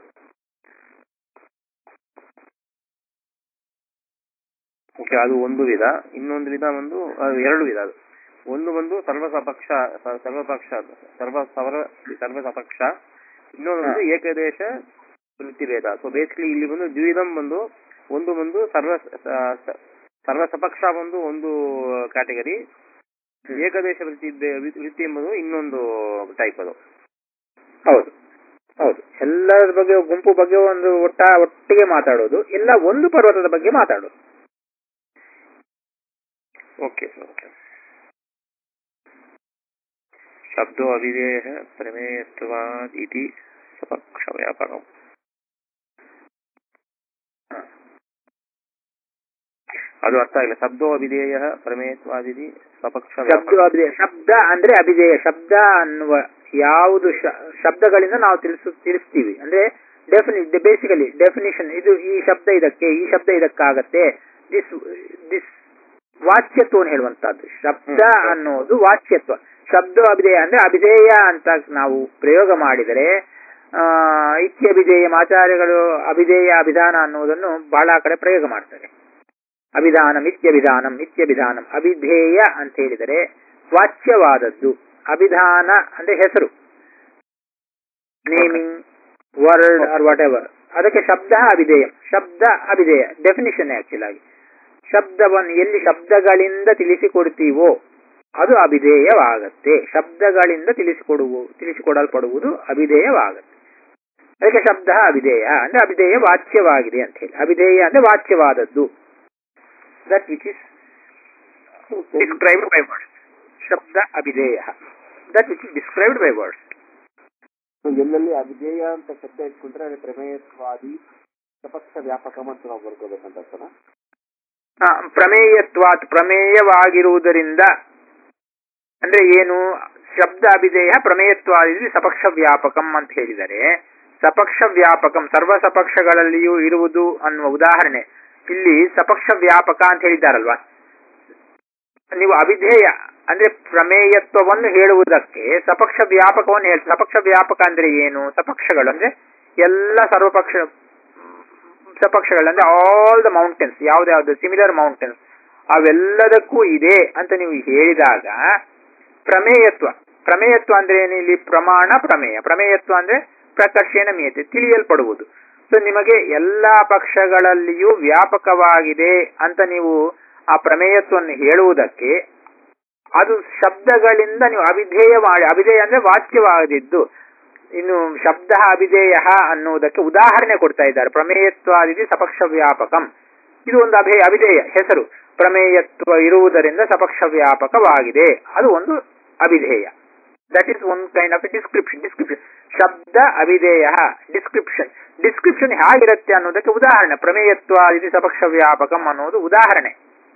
ಓಕೆ ಅದು ಒಂದು ವಿಧ ಇನ್ನೊಂದು ವಿಧ ಒಂದು ಅದು ಎರಡು ವಿಧ ಅದು ಒಂದು ಬಂದು ಸರ್ವಸಪಕ್ಷ ಸ- ಸರ್ವಪಕ್ಷ ಸರ್ವ ಸರ್ವ ಸರ್ವಸಪಕ್ಷ ಇನ್ನೊಂದು ಬಂದು ಏಕದೇಶ ವೃತ್ತಿಭೇದ ಸೊ ಬೇಸಿಕಲಿ ಇಲ್ಲಿ ಬಂದು ದ್ವಿಧಂ ಬಂದು ಒಂದು ಬಂದು ಸರ್ವ ಸ- ಸ- ಸರ್ವಸಪಕ್ಷ ಬಂದು ಒಂದು ಕ್ಯಾಟಗರಿ ಏಕದೇಶ ವೃತ್ತಿ ವೃತ್ತಿ ಎಂಬುದು ಇನ್ನೊಂದು ಟೈಪ್ ಅದು ಹೌದು ಹೌದು ಎಲ್ಲರ ಬಗ್ಗೆ ಗುಂಪು ಬಗ್ಗೆ ಒಂದು ಒಟ್ಟ ಒಟ್ಟಿಗೆ ಮಾತಾಡೋದು ಎಲ್ಲ ಒಂದು ಪರ್ವತದ ಬಗ್ಗೆ ಮಾತಾಡೋದು ಓಕೆ ಓಕೆ ಶಬ್ದೋ ಅವಿಧೇಯ ಪ್ರಮೇಯತ್ವಾದ್ ಇತಿ ಸಪಕ್ಷ ವ್ಯಾಪಕಂ ಅದು ಅರ್ಥ ಆಗಿಲ್ಲ ಶಬ್ದೋ ಅವಿಧೇಯ ಪ್ರಮೇಯತ್ವಾದಿತಿ ಸಪಕ್ಷ ಶಬ್ದ ವ್ಯಾಪಕ ಅಭಿಧೇಯ ಶಬ್ದ ಅಂದ್ರೆ ಅಭಿಧೇಯ ಶಬ್ದ ಅನ್ನುವ ಯಾವುದು ಶ- ಶಬ್ದಗಳಿಂದ ನಾವು ತಿಳಿಸು ತಿಳಿಸ್ತೀವಿ ಅಂದ್ರೆ ಡೆಫಿನಿ ಬೇಸಿಕಲಿ ಡೆಫಿನಿಷನ್ ಇದು ಈ ಶಬ್ದ ಇದಕ್ಕೆ ಈ ಶಬ್ದ ಇದಕ್ಕಾಗತ್ತೆ ದಿಸ್ ದಿಸ್ ವಾಚ್ಯತ್ವವನ್ನು ಹೇಳುವಂತಹದ್ದು ಶಬ್ದ ಹ್ಮ್. ಅನ್ನೋದು ವಾಚ್ಯತ್ವ ಶಬ್ದ ಅಭಿಧೇಯ ಅಂದ್ರೆ ಅಭಿಧೇಯ ಅಂತ ನಾವು ಪ್ರಯೋಗ ಮಾಡಿದರೆ ಆ ಇತ್ಯಭಿಧೇಯ ಆಚಾರ್ಯಗಳು ಅಭಿಧೇಯ ಅಭಿಧಾನ ಅನ್ನುವುದನ್ನು ಬಹಳ ಕಡೆ ಪ್ರಯೋಗ ಮಾಡ್ತಾರೆ ಅಭಿಧಾನಂ ಇತ್ಯಭಿಧಾನಂ ನಿತ್ಯಭಿಧಾನಂ ಅಭಿಧೇಯ ಅಂತ ಹೇಳಿದರೆ ವಾಚ್ಯವಾದದ್ದು ಅಭಿಧಾನ ಅಂದ್ರೆ ಹೆಸರು naming word are whatever ಅದಕ್ಕೆ ಶಬ್ದ ಅಭಿಧೇಯ ಶಬ್ದ ಅಭಿಧೇಯ ಡೆಫಿನಿಷನ್ ಆಕ್ಚುಲ್ ಆಗಿ ಶಬ್ದವನ್ನು ಎಲ್ಲಿ ಶಬ್ದಗಳಿಂದ ತಿಳಿಸಿಕೊಡ್ತೀವೋ ಅದು ಅಭಿಧೇಯವಾಗತ್ತೆ ಶಬ್ದಗಳಿಂದ ತಿಳಿಸಿಕೊಡುವು ತಿಳಿಸಿಕೊಡಲ್ಪಡುವುದು ಅಭಿಧೇಯವಾಗತ್ತೆ ಅದಕ್ಕೆ ಶಬ್ದ ಅಭಿಧೇಯ ಅಂದ್ರೆ ಅಭಿಧೇಯ ವಾಚ್ಯವಾಗಿದೆ ಅಂತ ಹೇಳಿ ಅಭಿಧೇಯ ಅಂದ್ರೆ ವಾಚ್ಯವಾದದ್ದು that which is described by words ಶಬ್ದ ಅಭಿಧೇಯ that which is described by words So, ಎಲ್ಲೆಲ್ಲಿ ಅವಿಧೇಯ ಅಂತ ಶಬ್ದ ಇಟ್ಕೊಂಡ್ರೆ ಅದು ಪ್ರಮೇಯತ್ವಾದಿ ಸಪಕ್ಷ ವ್ಯಾಪಕಂ ಅಂತ ನಾವು ಬರ್ಕೋಬೇಕಂತ ಅರ್ಥನಾ ಆ, ಪ್ರಮೇಯತ್ವಾತ್ ಪ್ರಮೇಯವಾಗಿರುವುದರಿಂದ ಅಂದ್ರೆ ಏನು ಶಬ್ದ ಅಭಿಧೇಯ ಪ್ರಮೇಯತ್ವಾದಿ ಸಪಕ್ಷ ವ್ಯಾಪಕಂ ಅಂತ ಹೇಳಿದರೆ ಸಪಕ್ಷ ವ್ಯಾಪಕಂ ಸರ್ವ ಸಪಕ್ಷಗಳಲ್ಲಿಯೂ ಇರುವುದು ಅನ್ನುವ ಉದಾಹರಣೆ ಇಲ್ಲಿ ಸಪಕ್ಷ ವ್ಯಾಪಕ ಅಂತ ಹೇಳಿದ್ದಾರಲ್ವಾ ನೀವು ಅವಿಧೇಯ ಅಂದ್ರೆ ಪ್ರಮೇಯತ್ವವನ್ನು ಹೇಳುವುದಕ್ಕೆ ಸಪಕ್ಷ ವ್ಯಾಪಕವನ್ನು ಹೇಳಿ ಸಪಕ್ಷ ವ್ಯಾಪಕ ಅಂದ್ರೆ ಏನು ಸಪಕ್ಷಗಳು ಅಂದ್ರೆ ಎಲ್ಲ ಸರ್ವಪಕ್ಷ ಸಪಕ್ಷಗಳು ಅಂದ್ರೆ ಆಲ್ ದ ಮೌಂಟೇನ್ಸ್ ಯಾವ್ದಾವ್ದು ಸಿಮಿಲರ್ ಮೌಂಟೇನ್ಸ್ ಅವೆಲ್ಲದಕ್ಕೂ ಇದೆ ಅಂತ ನೀವು ಹೇಳಿದಾಗ ಪ್ರಮೇಯತ್ವ ಪ್ರಮೇಯತ್ವ ಅಂದ್ರೆ ಏನು ಇಲ್ಲಿ ಪ್ರಮಾಣ ಪ್ರಮೇಯ ಪ್ರಮೇಯತ್ವ ಅಂದ್ರೆ ಪ್ರಕರ್ಷೇಣ ಮೀಯತೆ ತಿಳಿಯಲ್ಪಡುವುದು ಸೊ ನಿಮಗೆ ಎಲ್ಲಾ ಪಕ್ಷಗಳಲ್ಲಿಯೂ ವ್ಯಾಪಕವಾಗಿದೆ ಅಂತ ನೀವು ಆ ಪ್ರಮೇಯತ್ವವನ್ನು ಹೇಳುವುದಕ್ಕೆ ಅದು ಶಬ್ದಗಳಿಂದ ನೀವು ಅವಿಧೇಯ ಮಾಡಿ ಅವಿಧೇಯ ಅಂದ್ರೆ ವಾಚ್ಯವಾದಿದ್ದು ಇನ್ನು ಶಬ್ದ ಅಭಿಧೇಯ ಅನ್ನುವುದಕ್ಕೆ ಉದಾಹರಣೆ ಕೊಡ್ತಾ ಇದ್ದಾರೆ ಪ್ರಮೇಯತ್ವಾದಿತಿ ಸಪಕ್ಷ ವ್ಯಾಪಕಂ ಇದು ಒಂದು ಅಭೇ ಅವಿಧೇಯ ಹೆಸರು ಪ್ರಮೇಯತ್ವ ಇರುವುದರಿಂದ ಸಪಕ್ಷ ವ್ಯಾಪಕವಾಗಿದೆ ಅದು ಒಂದು ಅವಿಧೇಯ that is one kind of description description ಶಬ್ದ ಅವಿಧೇಯ ಡಿಸ್ಕ್ರಿಪ್ಷನ್ ಡಿಸ್ಕ್ರಿಪ್ಷನ್ ಹೇಗಿರುತ್ತೆ ಅನ್ನೋದಕ್ಕೆ ಉದಾಹರಣೆ ಪ್ರಮೇಯತ್ವಾದಿತಿ ಸಪಕ್ಷ ವ್ಯಾಪಕಂ ಅನ್ನೋದು ಉದಾಹರಣೆ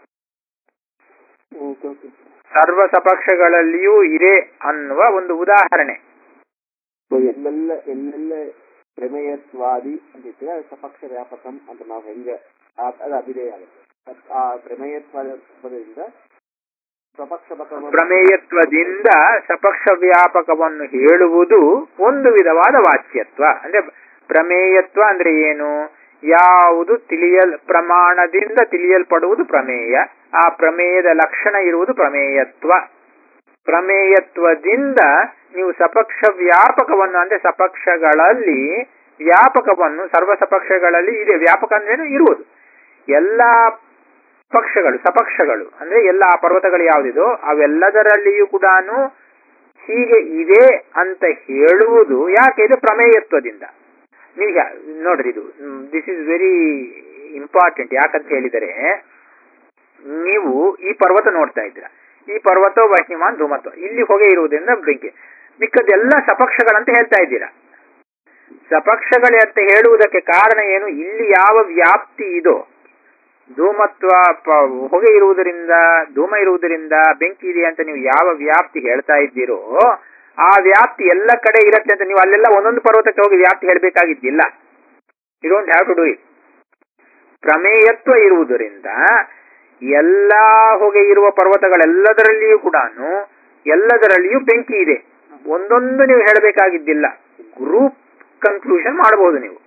ಓಕೆ ಓಕೆ ಸರ್ವ ಸಪಕ್ಷಗಳಲ್ಲಿಯೂ ಇದೆ ಅನ್ನುವ ಒಂದು ಉದಾಹರಣೆ ಸೊ ಎಲ್ಲೆಲ್ಲ ಎಲ್ಲೆಲ್ಲ ಪ್ರಮೇಯತ್ವಾದಿ ಅಂತ ಇದ್ರೆ ಅದು ಸಪಕ್ಷ ವ್ಯಾಪಕಂ ಅಂತ ನಾವು ಹೆಂಗೆ ಆ- ಅದು ಅಭಿಧೇಯ ಆಗುತ್ತೆ ಅದ್- ಆ ಪ್ರಮೇಯತ್ವಾದದಿಂದ ಸಪಕ್ಷ ಬಕವನ್ನು ಪ್ರಮೇಯತ್ವದಿಂದ ಸಪಕ್ಷ ವ್ಯಾಪಕವನ್ನು ಹೇಳುವುದು ಒಂದು ವಿಧವಾದ ವಾಚ್ಯತ್ವ ಅಂದ್ರೆ ಪ್ರಮೇಯತ್ವ ಅಂದ್ರೆ ಏನು ಯಾವುದು ತಿಳಿಯಲ್ ಪ್ರಮಾಣದಿಂದ ತಿಳಿಯಲ್ಪಡುವುದು ಪ್ರಮೇಯ ಆ ಪ್ರಮೇಯದ ಲಕ್ಷಣ ಇರುವುದು ಪ್ರಮೇಯತ್ವ ಪ್ರಮೇಯತ್ವದಿಂದ ನೀವು ಸಪಕ್ಷ ವ್ಯಾಪಕವನ್ನು ಅಂದ್ರೆ ಸಪಕ್ಷಗಳಲ್ಲಿ ವ್ಯಾಪಕವನ್ನು ಸರ್ವ ಸಪಕ್ಷಗಳಲ್ಲಿ ಇದೆ ವ್ಯಾಪಕ ಅಂದ್ರೇನು ಇರುವುದು ಎಲ್ಲಾ ಪಕ್ಷಗಳು ಸಪಕ್ಷಗಳು ಅಂದ್ರೆ ಎಲ್ಲ ಪರ್ವತಗಳು ಯಾವುದಿದೋ ಅವೆಲ್ಲದರಲ್ಲಿಯೂ ಕೂಡ ಹೀಗೆ ಇದೆ ಅಂತ ಹೇಳುವುದು ಯಾಕೆ ಇದು ಪ್ರಮೇಯತ್ವದಿಂದ ನೀವು ಯಾ- ನೋಡ್ರಿ ಇದು ದಿಸ್ ಇಸ್ ವೆರಿ ಇಂಪಾರ್ಟೆಂಟ್ ಯಾಕಂತ ಹೇಳಿದರೆ ನೀವು ಈ ಪರ್ವತ ನೋಡ್ತಾ ಇದ್ದೀರಾ ಈ ಪರ್ವತ ವಹಿಮಾನ್ ಧೂಮತ್ವ ಇಲ್ಲಿ ಹೊಗೆ ಇರುವುದರಿಂದ ಬೆಂಕಿ ಮಿಕ್ಕದೆಲ್ಲ ಸಪಕ್ಷಗಳಂತ ಹೇಳ್ತಾ ಇದ್ದೀರಾ ಸಪಕ್ಷಗಳೇ ಅಂತ ಹೇಳುವುದಕ್ಕೆ ಕಾರಣ ಏನು ಇಲ್ಲಿ ಯಾವ ವ್ಯಾಪ್ತಿ ಇದೋ ಧೂಮತ್ವ ಪ- ಹೊಗೆ ಇರುವುದರಿಂದ ಧೂಮ ಇರುವುದರಿಂದ ಬೆಂಕಿ ಇದೆ ಅಂತ ನೀವು ಯಾವ ವ್ಯಾಪ್ತಿ ಹೇಳ್ತಾ ಇದ್ದೀರೋ ಆ ವ್ಯಾಪ್ತಿ ಎಲ್ಲ ಕಡೆ ಇರುತ್ತೆ ಅಂತ ನೀವು ಅಲ್ಲೆಲ್ಲ ಒಂದೊಂದು ಪರ್ವತಕ್ಕೆ ಹೋಗಿ ವ್ಯಾಪ್ತಿ ಹೇಳಬೇಕಾಗಿದ್ದಿಲ್ಲ you don't have to do it ಪ್ರಮೇಯತ್ವ ಇರುವುದರಿಂದ ಎಲ್ಲಾ ಹೊಗೆ ಇರುವ ಪರ್ವತಗಳೆಲ್ಲದರಲ್ಲಿಯೂ ಕೂಡ ಎಲ್ಲದರಲ್ಲಿಯೂ ಬೆಂಕಿ ಇದೆ ಒಂದೊಂದು ನೀವು ಹೇಳಬೇಕಾಗಿದ್ದಿಲ್ಲ ಗ್ರೂಪ್ ಕನ್ಕ್ಲೂಷನ್ ಮಾಡಬಹುದು ನೀವು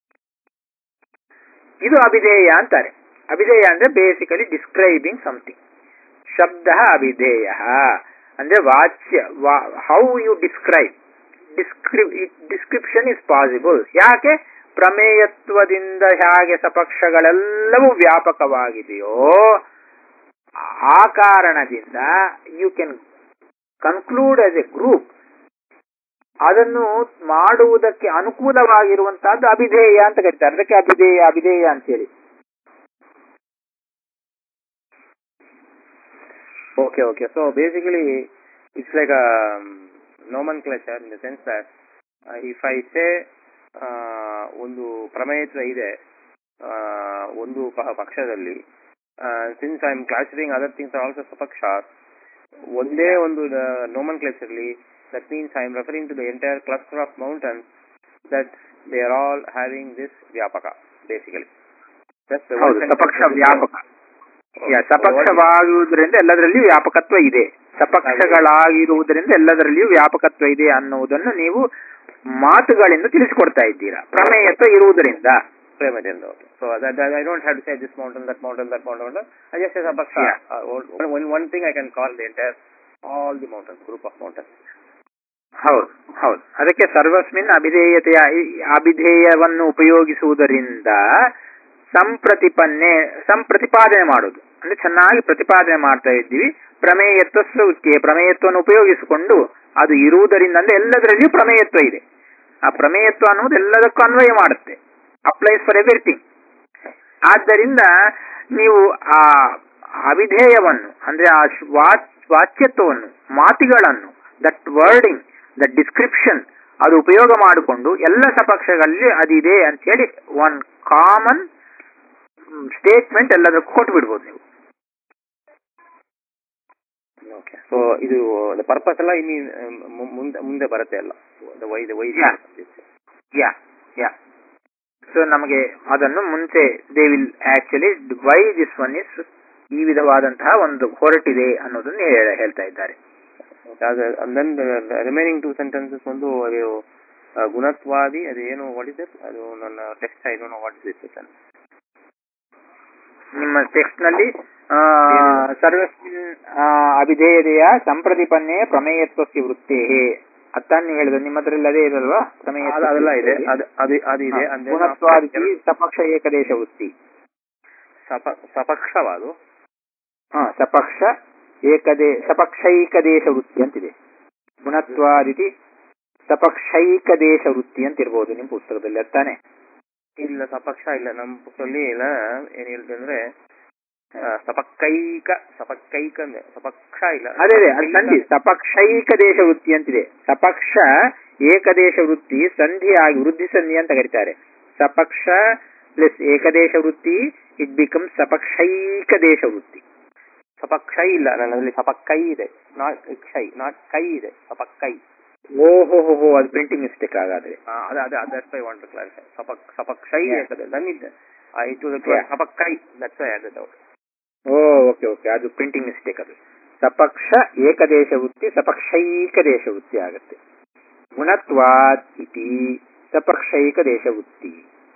ಇದು ಅಭಿಧೇಯ ಅಂತಾರೆ ಅಭಿಧೇಯ ಅಂದ್ರೆ ಬೇಸಿಕಲಿ ಡಿಸ್ಕ್ರೈಬಿಂಗ್ ಸಮಥಿಂಗ್ ಶಬ್ದ ಅಭಿಧೇಯ ಅಂದ್ರೆ ವಾಚ್ಯ how you describe description is possible ಯಾಕೆ ಪ್ರಮೇಯತ್ವದಿಂದ ಹೇಗೆ ಸಪಕ್ಷಗಳೆಲ್ಲವೂ ವ್ಯಾಪಕವಾಗಿದೆಯೋ ಆ ಕಾರಣದಿಂದ you can conclude as a group ಅದನ್ನು ಮಾಡುವುದಕ್ಕೆ ಅನುಕೂಲವಾಗಿರುವಂತಹದ್ದು ಅಭಿಧೇಯ ಅಂತ ಕರೀತಾರೆ ಅದಕ್ಕೆ ಅಭಿಧೇಯ ಅಭಿಧೇಯ ಅಂತೇಳಿ Okay, okay. So basically, it's like a um, nomenclature in the sense that uh, if I say uh, ಒಂದು ಪ್ರಮೇಯತ್ವ ಇದೆ uh, ಒಂದು ಪ- ಪಕ್ಷದಲ್ಲಿ since I am classifying other things are also ಸಪಕ್ಷ ಒಂದೇ ಒಂದು nomenclaturally that means I am referring to the entire cluster of mountains that they are all having this ವ್ಯಾಪಕ basically ಹೌದು ಸಪಕ್ಷ ವ್ಯಾಪಕ ಯಾ, ಸಪಕ್ಷವಾಗುವುದರಿಂದ ಎಲ್ಲದರಲ್ಲಿಯೂ ವ್ಯಾಪಕತ್ವ ಇದೆ ಸಪಕ್ಷಗಳಾಗಿರುವುದರಿಂದ ಎಲ್ಲದರಲ್ಲಿಯೂ ವ್ಯಾಪಕತ್ವ ಇದೆ ಅನ್ನುವುದನ್ನು ನೀವು ಮಾತುಗಳಿಂದ ತಿಳಿಸಿಕೊಡ್ತಾ ಇದ್ದೀರಾ ಪ್ರಮೇಯತ್ವ ಇರುವುದರಿಂದ Prematin okay. So that, that I don't have to say this mountain, that mountain, that mountain. I just say Sabaksha. Yeah. Uh, one, one, one thing I can call the entire, all the mountains, group of mountains. ಹೌದು ಹೌದು ಅದಕ್ಕೆ ಸರ್ವಸ್ಮಿನ್ ಅಭಿಧೇಯತೆಯ ಈ ಅಭಿಧೇಯವನ್ನು ಉಪಯೋಗಿಸುವುದರಿಂದ ಸಂಪ್ರತಿಪನ್ನೆ ಸಂಪ್ರತಿಪಾದನೆ ಮಾಡುದು ಅಂದ್ರೆ ಚೆನ್ನಾಗಿ ಪ್ರತಿಪಾದನೆ ಮಾಡ್ತಾ ಇದ್ದೀವಿ ಪ್ರಮೇಯತ್ವ ಸೂಚ್ಯ ಪ್ರಮೇಯತ್ವವನ್ನು ಉಪಯೋಗಿಸಿಕೊಂಡು ಅದು ಇರುವುದರಿಂದ ಅಂದ್ರೆ ಎಲ್ಲದರಲ್ಲಿಯೂ ಪ್ರಮೇಯತ್ವ ಇದೆ ಆ ಪ್ರಮೇಯತ್ವ ಅನ್ನುವುದು ಎಲ್ಲದಕ್ಕೂ ಅನ್ವಯ ಮಾಡುತ್ತೆ ಅಪ್ಲೈಸ್ ಫಾರ್ ಎವ್ರಿಥಿಂಗ್ ಆದ್ದರಿಂದ ನೀವು ಆ ಅವಿಧೇಯವನ್ನು ಅಂದ್ರೆ ಆ ಶ್- ವಾಚ್- ವಾಚ್ಯತ್ವವನ್ನು ಮಾತಿಗಳನ್ನು ದಟ್ ವರ್ಡಿಂಗ್ ದಟ್ ಡಿಸ್ಕ್ರಿಪ್ಷನ್ ಅದು ಉಪಯೋಗ ಮಾಡಿಕೊಂಡು ಎಲ್ಲ ಸಪಕ್ಷಗಳಲ್ಲಿ ಅದಿದೆ ಅಂತ ಹೇಳಿ ಒನ್ ಕಾಮನ್ ಸ್ಟೇಟ್ಮೆಂಟ್ ಎಲ್ಲದಕ್ಕೂ ಕೊಟ್ಟು ಬಿಡ್ಬೋದು ನೀವು Okay. So ಇದು the purpose ಎಲ್ಲ ಇಲ್ಲಿ ಮುಂದೆ ಮುಂದೆ ಬರುತ್ತೆ ಅಲ್ಲ the why the why Yeah. Yeah yeah so ನಮಗೆ ಅದನ್ನು ಮುಂಚೆ they will actually why this one is ಈ ವಿಧವಾದಂತಹ ಒಂದು ಹೊರಟಿದೆ ಅನ್ನೋದನ್ನು ಹೇಳ- ಹೇಳ್ತಾ ಇದ್ದಾರೆ and then the remaining two sentences ಒಂದು ಅದು ಆ, ಗುಣತ್ವಾದಿ ಅದು ಏನು ವಾಟ್ ಇಸ್ ಅದು ನನ್ನ text I don't know what is it ನಿಮ್ಮ ಟೆಕ್ಸ್ಟ್ ನಲ್ಲಿ ಆ, ಸರ್ವಸ್ಮಿನ್ ಆ, ಅಭಿಧೇಯತೆಯ ಸಂಪ್ರತಿಪನ್ನೇ ಪ್ರಮೇಯತ್ವಕ್ಕೆ ವೃತ್ತೇ ಅತ್ತಾನು ಹೇಳಿದ ನಿಮ್ಮದ್ರಲ್ಲಿ ಅದೇ ಇದಲ್ವಾ ಪ್ರಮೇಯ ಅದೆಲ್ಲ ಇದೆ ಅದು ಅದು ಅದು ಇದೆ and then ಗುಣತ್ವಾದಿ ಸಪಕ್ಷ ಏಕದೇಶ ವೃತ್ತಿ ಸಪ ಸಪಕ್ಷವಾದು ಹಾ ಸಪಕ್ಷ ಏಕದೇ ಸಪಕ್ಷೈಕದೇಶ ವೃತ್ತಿ ಅಂತಿದೆ ಗುಣತ್ವಾದಿತಿ ಸಪಕ್ಷೈಕದೇಶ ವೃತ್ತಿ ಅಂತ ಇರ್ಬೋದು ನಿಮ್ಮ ಪುಸ್ತಕದಲ್ಲಿ ಅತ್ತಾನೆ ಇಲ್ಲ ಸಪಕ್ಷ ಇಲ್ಲ ನಮ್ಮ ಪುಸ್ತಕದಲ್ಲಿ ಇಲ್ಲ ಏನ್ ಹೇಳ್ತೆ ಅಂದ್ರೆ ಆ, ಸಪಕ್ಕೈಕ ಸಪಕ್ಕೈಕ ಅಂದ್ರೆ ಸಪಕ್ಷ ಇಲ್ಲ ಅದೇ ಅದೇ ಅದು ಸಂಧಿ ಸಪಕ್ಷೈಕ ದೇಶ ವೃತ್ತಿ ಅಂತಿದೆ ಸಪಕ್ಷ ಏಕದೇಶ ವೃತ್ತಿ ಸಂಧಿ ಆಗಿ ವೃದ್ಧಿ ಸಂಧಿ ಅಂತ ಕರೀತಾರೆ ಸಪಕ್ಷ ಪ್ಲಸ್ ಏಕದೇಶ ವೃತ್ತಿ ಇಟ್ ಬಿಕಮ್ ಸಪಕ್ಷೈಕ ದೇಶ ವೃತ್ತಿ ಸಪಕ್ಷೈ ಇಲ್ಲ ನನ್ನಲ್ಲಿ ಸಪಕ್ಕೈ ಇದೆ ನಾಟ್ ಕ್ಷೈ ನಾಟ್ ಕೈ ಇದೆ ಸಪಕ್ಕೈ ಓಹೋ ಹೋ ಹೋ ಅದು ಪ್ರಿಂಟಿಂಗ್ ಮಿಸ್ಟೇಕ್ ಆಗಾದ್ರೆ ಆ, ಅದೇ ಅದೇ that's I want to clarify ಸಪಕ್ ಸಪಕ್ಷೈ Yeah. ಆಗ್ತದೆ ನನ್ನಿದ್ದೆ ಇಟ್ Yeah. ಸಪಕ್ಕೈ ದಟ್ಸ್ ಐ ಆಗಿದೆ ಡೌಟ್ ಓ ಓಕೆ ಓಕೆ ಅದು ಪ್ರಿಂಟಿಂಗ್ ಮಿಸ್ಟೇಕ್ ಅದು ಸಪಕ್ಷ ಏಕದೇಶ ವೃತ್ತಿ ಸಪಕ್ಷೈಕ ದೇಶ ವೃತ್ತಿ ಆಗುತ್ತೆ ಗುಣತ್ವಾತ್ ಇತಿ ಸಪಕ್ಷೈಕ ದೇಶ ವೃತ್ತಿ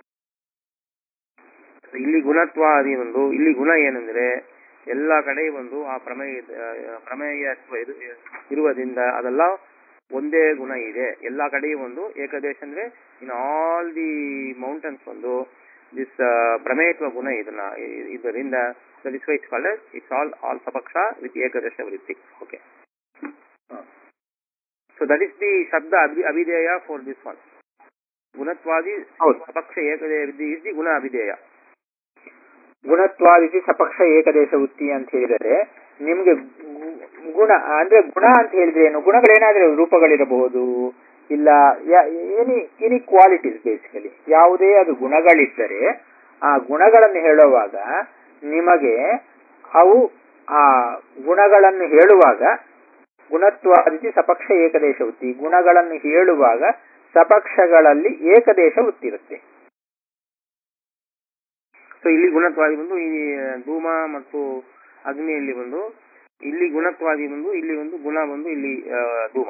ಇಲ್ಲಿ ಗುಣತ್ವ ಅದೇ ಒಂದು ಇಲ್ಲಿ ಗುಣ ಏನಂದ್ರೆ ಎಲ್ಲಾ ಕಡೆ ಒಂದು ಆ ಪ್ರಮೇಯ ಆ, ಪ್ರಮೇಯತ್ವ ಇರು- ಇರುವುದರಿಂದ ಅದೆಲ್ಲ ಒಂದೇ ಗುಣ ಇದೆ ಎಲ್ಲಾ ಕಡೆ ಒಂದು ಏಕದೇಶ ಅಂದ್ರೆ ಇನ್ ಆಲ್ ದಿ ಮೌಂಟನ್ಸ್ ಒಂದು ದಿಸ್ ಪ್ರಮೇಯತ್ವ ಗುಣ ಇದನ್ನ ಇ- ಇದರಿಂದ that is it's called it's all all ಸಪಕ್ಷ ವಿತ್ ಏಕದಶ ವೃತ್ತಿ okay so that is the ಶಬ್ದ ಅಭಿ ಅಭಿಧೇಯ ಫಾರ್ ದಿಸ್ ಒನ್ ಗುಣತ್ವಾದಿ ಹೌದು. ಸಪಕ್ಷ ಏಕದೇಯ ಇಸ್ ದಿ ಗುಣ ಅಭಿಧೇಯ ಗುಣತ್ವಾದಿತಿ ಸಪಕ್ಷ ಏಕದೇಶ ವೃತ್ತಿ ಅಂತ ಹೇಳಿದರೆ ನಿಮ್ಗೆ ಗು- ಗುಣ ಅಂದ್ರೆ ಗುಣ ಅಂತ ಹೇಳಿದ್ರೆ ಏನು ಗುಣಗಳೇನಾದ್ರೆ ರೂಪಗಳಿರಬಹುದು ಇಲ್ಲ ಎನಿ ಎನಿ ಕ್ವಾಲಿಟೀಸ್ ಬೇಸಿಕಲಿ ಯಾವುದೇ ಅದು ಗುಣಗಳಿದ್ದರೆ ಆ ಗುಣಗಳನ್ನು ಹೇಳುವಾಗ ನಿಮಗೆ ಅವು ಆ ಗುಣಗಳನ್ನು ಹೇಳುವಾಗ ಗುಣತ್ವಾದಿತಿ ಸಪಕ್ಷ ಏಕದೇಶ ವೃತ್ತಿ ಗುಣಗಳನ್ನು ಹೇಳುವಾಗ ಸಪಕ್ಷಗಳಲ್ಲಿ ಏಕದೇಶ ವೃತ್ತಿ ಇರುತ್ತೆ ಸೊ ಇಲ್ಲಿ ಗುಣತ್ವಾದಿ ಬಂದು ಈ ಧೂಮ ಮತ್ತು ಅಗ್ನಿಯಲ್ಲಿ ಬಂದು ಇಲ್ಲಿ ಗುಣತ್ವಾದಿ ಬಂದು ಇಲ್ಲಿ ಒಂದು ಗುಣ ಬಂದು ಇಲ್ಲಿ ಆ, ಧೂಮ